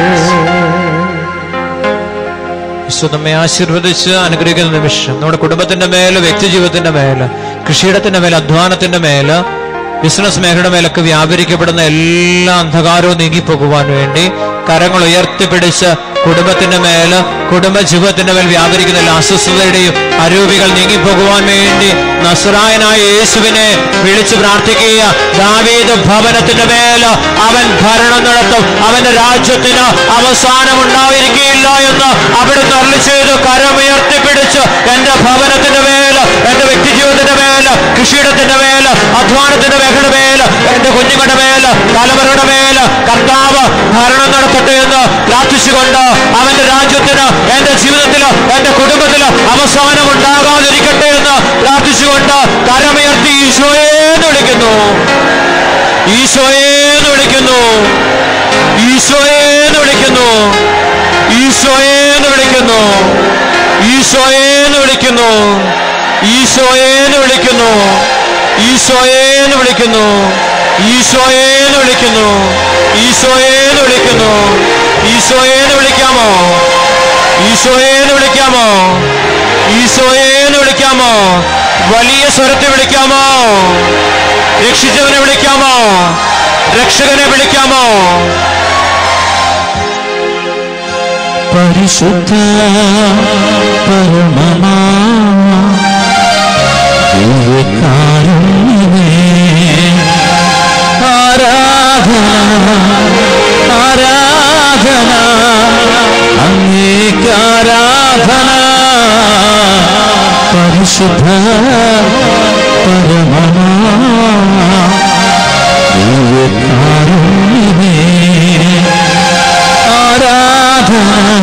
ഈശോ നമ്മെ ആശീർവദിച്ച് അനുഗ്രഹിക്കുന്ന നിമിഷം നമ്മുടെ കുടുംബത്തിന്റെ മേല് വ്യക്തി ജീവിതത്തിന്റെ മേല് കൃഷിയിടത്തിന്റെ മേല് അധ്വാനത്തിന്റെ മേല് ബിസിനസ് മേഖലയുടെ മേലൊക്കെ വ്യാപരിക്കപ്പെടുന്ന എല്ലാ അന്ധകാരവും നീങ്ങിപ്പോകുവാൻ വേണ്ടി കരങ്ങൾ ഉയർത്തിപ്പിടിച്ച് കുടുംബത്തിന്റെ മേല് കുടുംബ ജീവിതത്തിന്റെ മേൽ വ്യാപരിക്കുന്ന എല്ലാ അസ്വസ്ഥതയുടെയും അരൂപികൾ നീങ്ങിപ്പോകുവാൻ വേണ്ടി നസ്രായനായ യേശുവിനെ വിളിച്ചു പ്രാർത്ഥിക്കുക ദാവീദ് ഭവനത്തിന്റെ മേല് അവൻ ഭരണം നടത്തും അവന്റെ രാജ്യത്തിന് അവസാനം ഉണ്ടായിരിക്കുകയില്ല എന്ന് അവിടുന്ന് അരളി ചെയ്തു കരമുയർത്തിപ്പിടിച്ച് എന്റെ ഭവനത്തിന്റെ മേല് എന്റെ വ്യക്തി ജീവിതത്തിന്റെ മേല് കൃഷിയിടത്തിന്റെ മേല് അധ്വാനത്തിന്റെ മേഖലയുടെ മേല് എന്റെ കുഞ്ഞുങ്ങളുടെ മേല് തലമുറയുടെ മേല് കർത്താവ് ഭരണം നടത്തട്ടെ എന്ന് പ്രാർത്ഥിച്ചുകൊണ്ട് അവന്റെ രാജ്യത്തിന് എന്റെ ജീവിതത്തില് എന്റെ കുടുംബത്തില് അവസാനം ഉണ്ടാകാതിരിക്കട്ടെ എന്ന് പ്രാർത്ഥിച്ചുകൊണ്ട് കരമുയർത്തി ഈശോയെ എന്ന് വിളിക്കുന്നു ഈശോയെ എന്ന് വിളിക്കുന്നു ഈശോയെ എന്ന് വിളിക്കുന്നു ഈശോയെ എന്ന് വിളിക്കുന്നു ഈശോയെ എന്ന് വിളിക്കുന്നു ഈശോയെ എന്ന് വിളിക്കുന്നു ഈശോയെ എന്ന് വിളിക്കുന്നു ഈശോയെ എന്ന് വിളിക്കുന്നു ഈശോയെ എന്ന് വിളിക്കുന്നു ഈശോയെ എന്ന് വിളിക്കാമോ ഈശോയെ എന്ന് വിളിക്കാമോ ഈശോയെ എന്ന് വിളിക്കാമോ വലിയ സ്വരത്തെ വിളിക്കാമോ രക്ഷിച്ചവനെ വിളിക്കാമോ രക്ഷകനെ വിളിക്കാമോ പരിശുദ്ധ പരമമാ ദിവ്യകാരുണ്യമേ ആരാധന ആരാധന അങ്ങേക്ക് ആരാധന പരിശുദ്ധ പരമമാ ദിവ്യകാരുണ്യമേ ആരാധന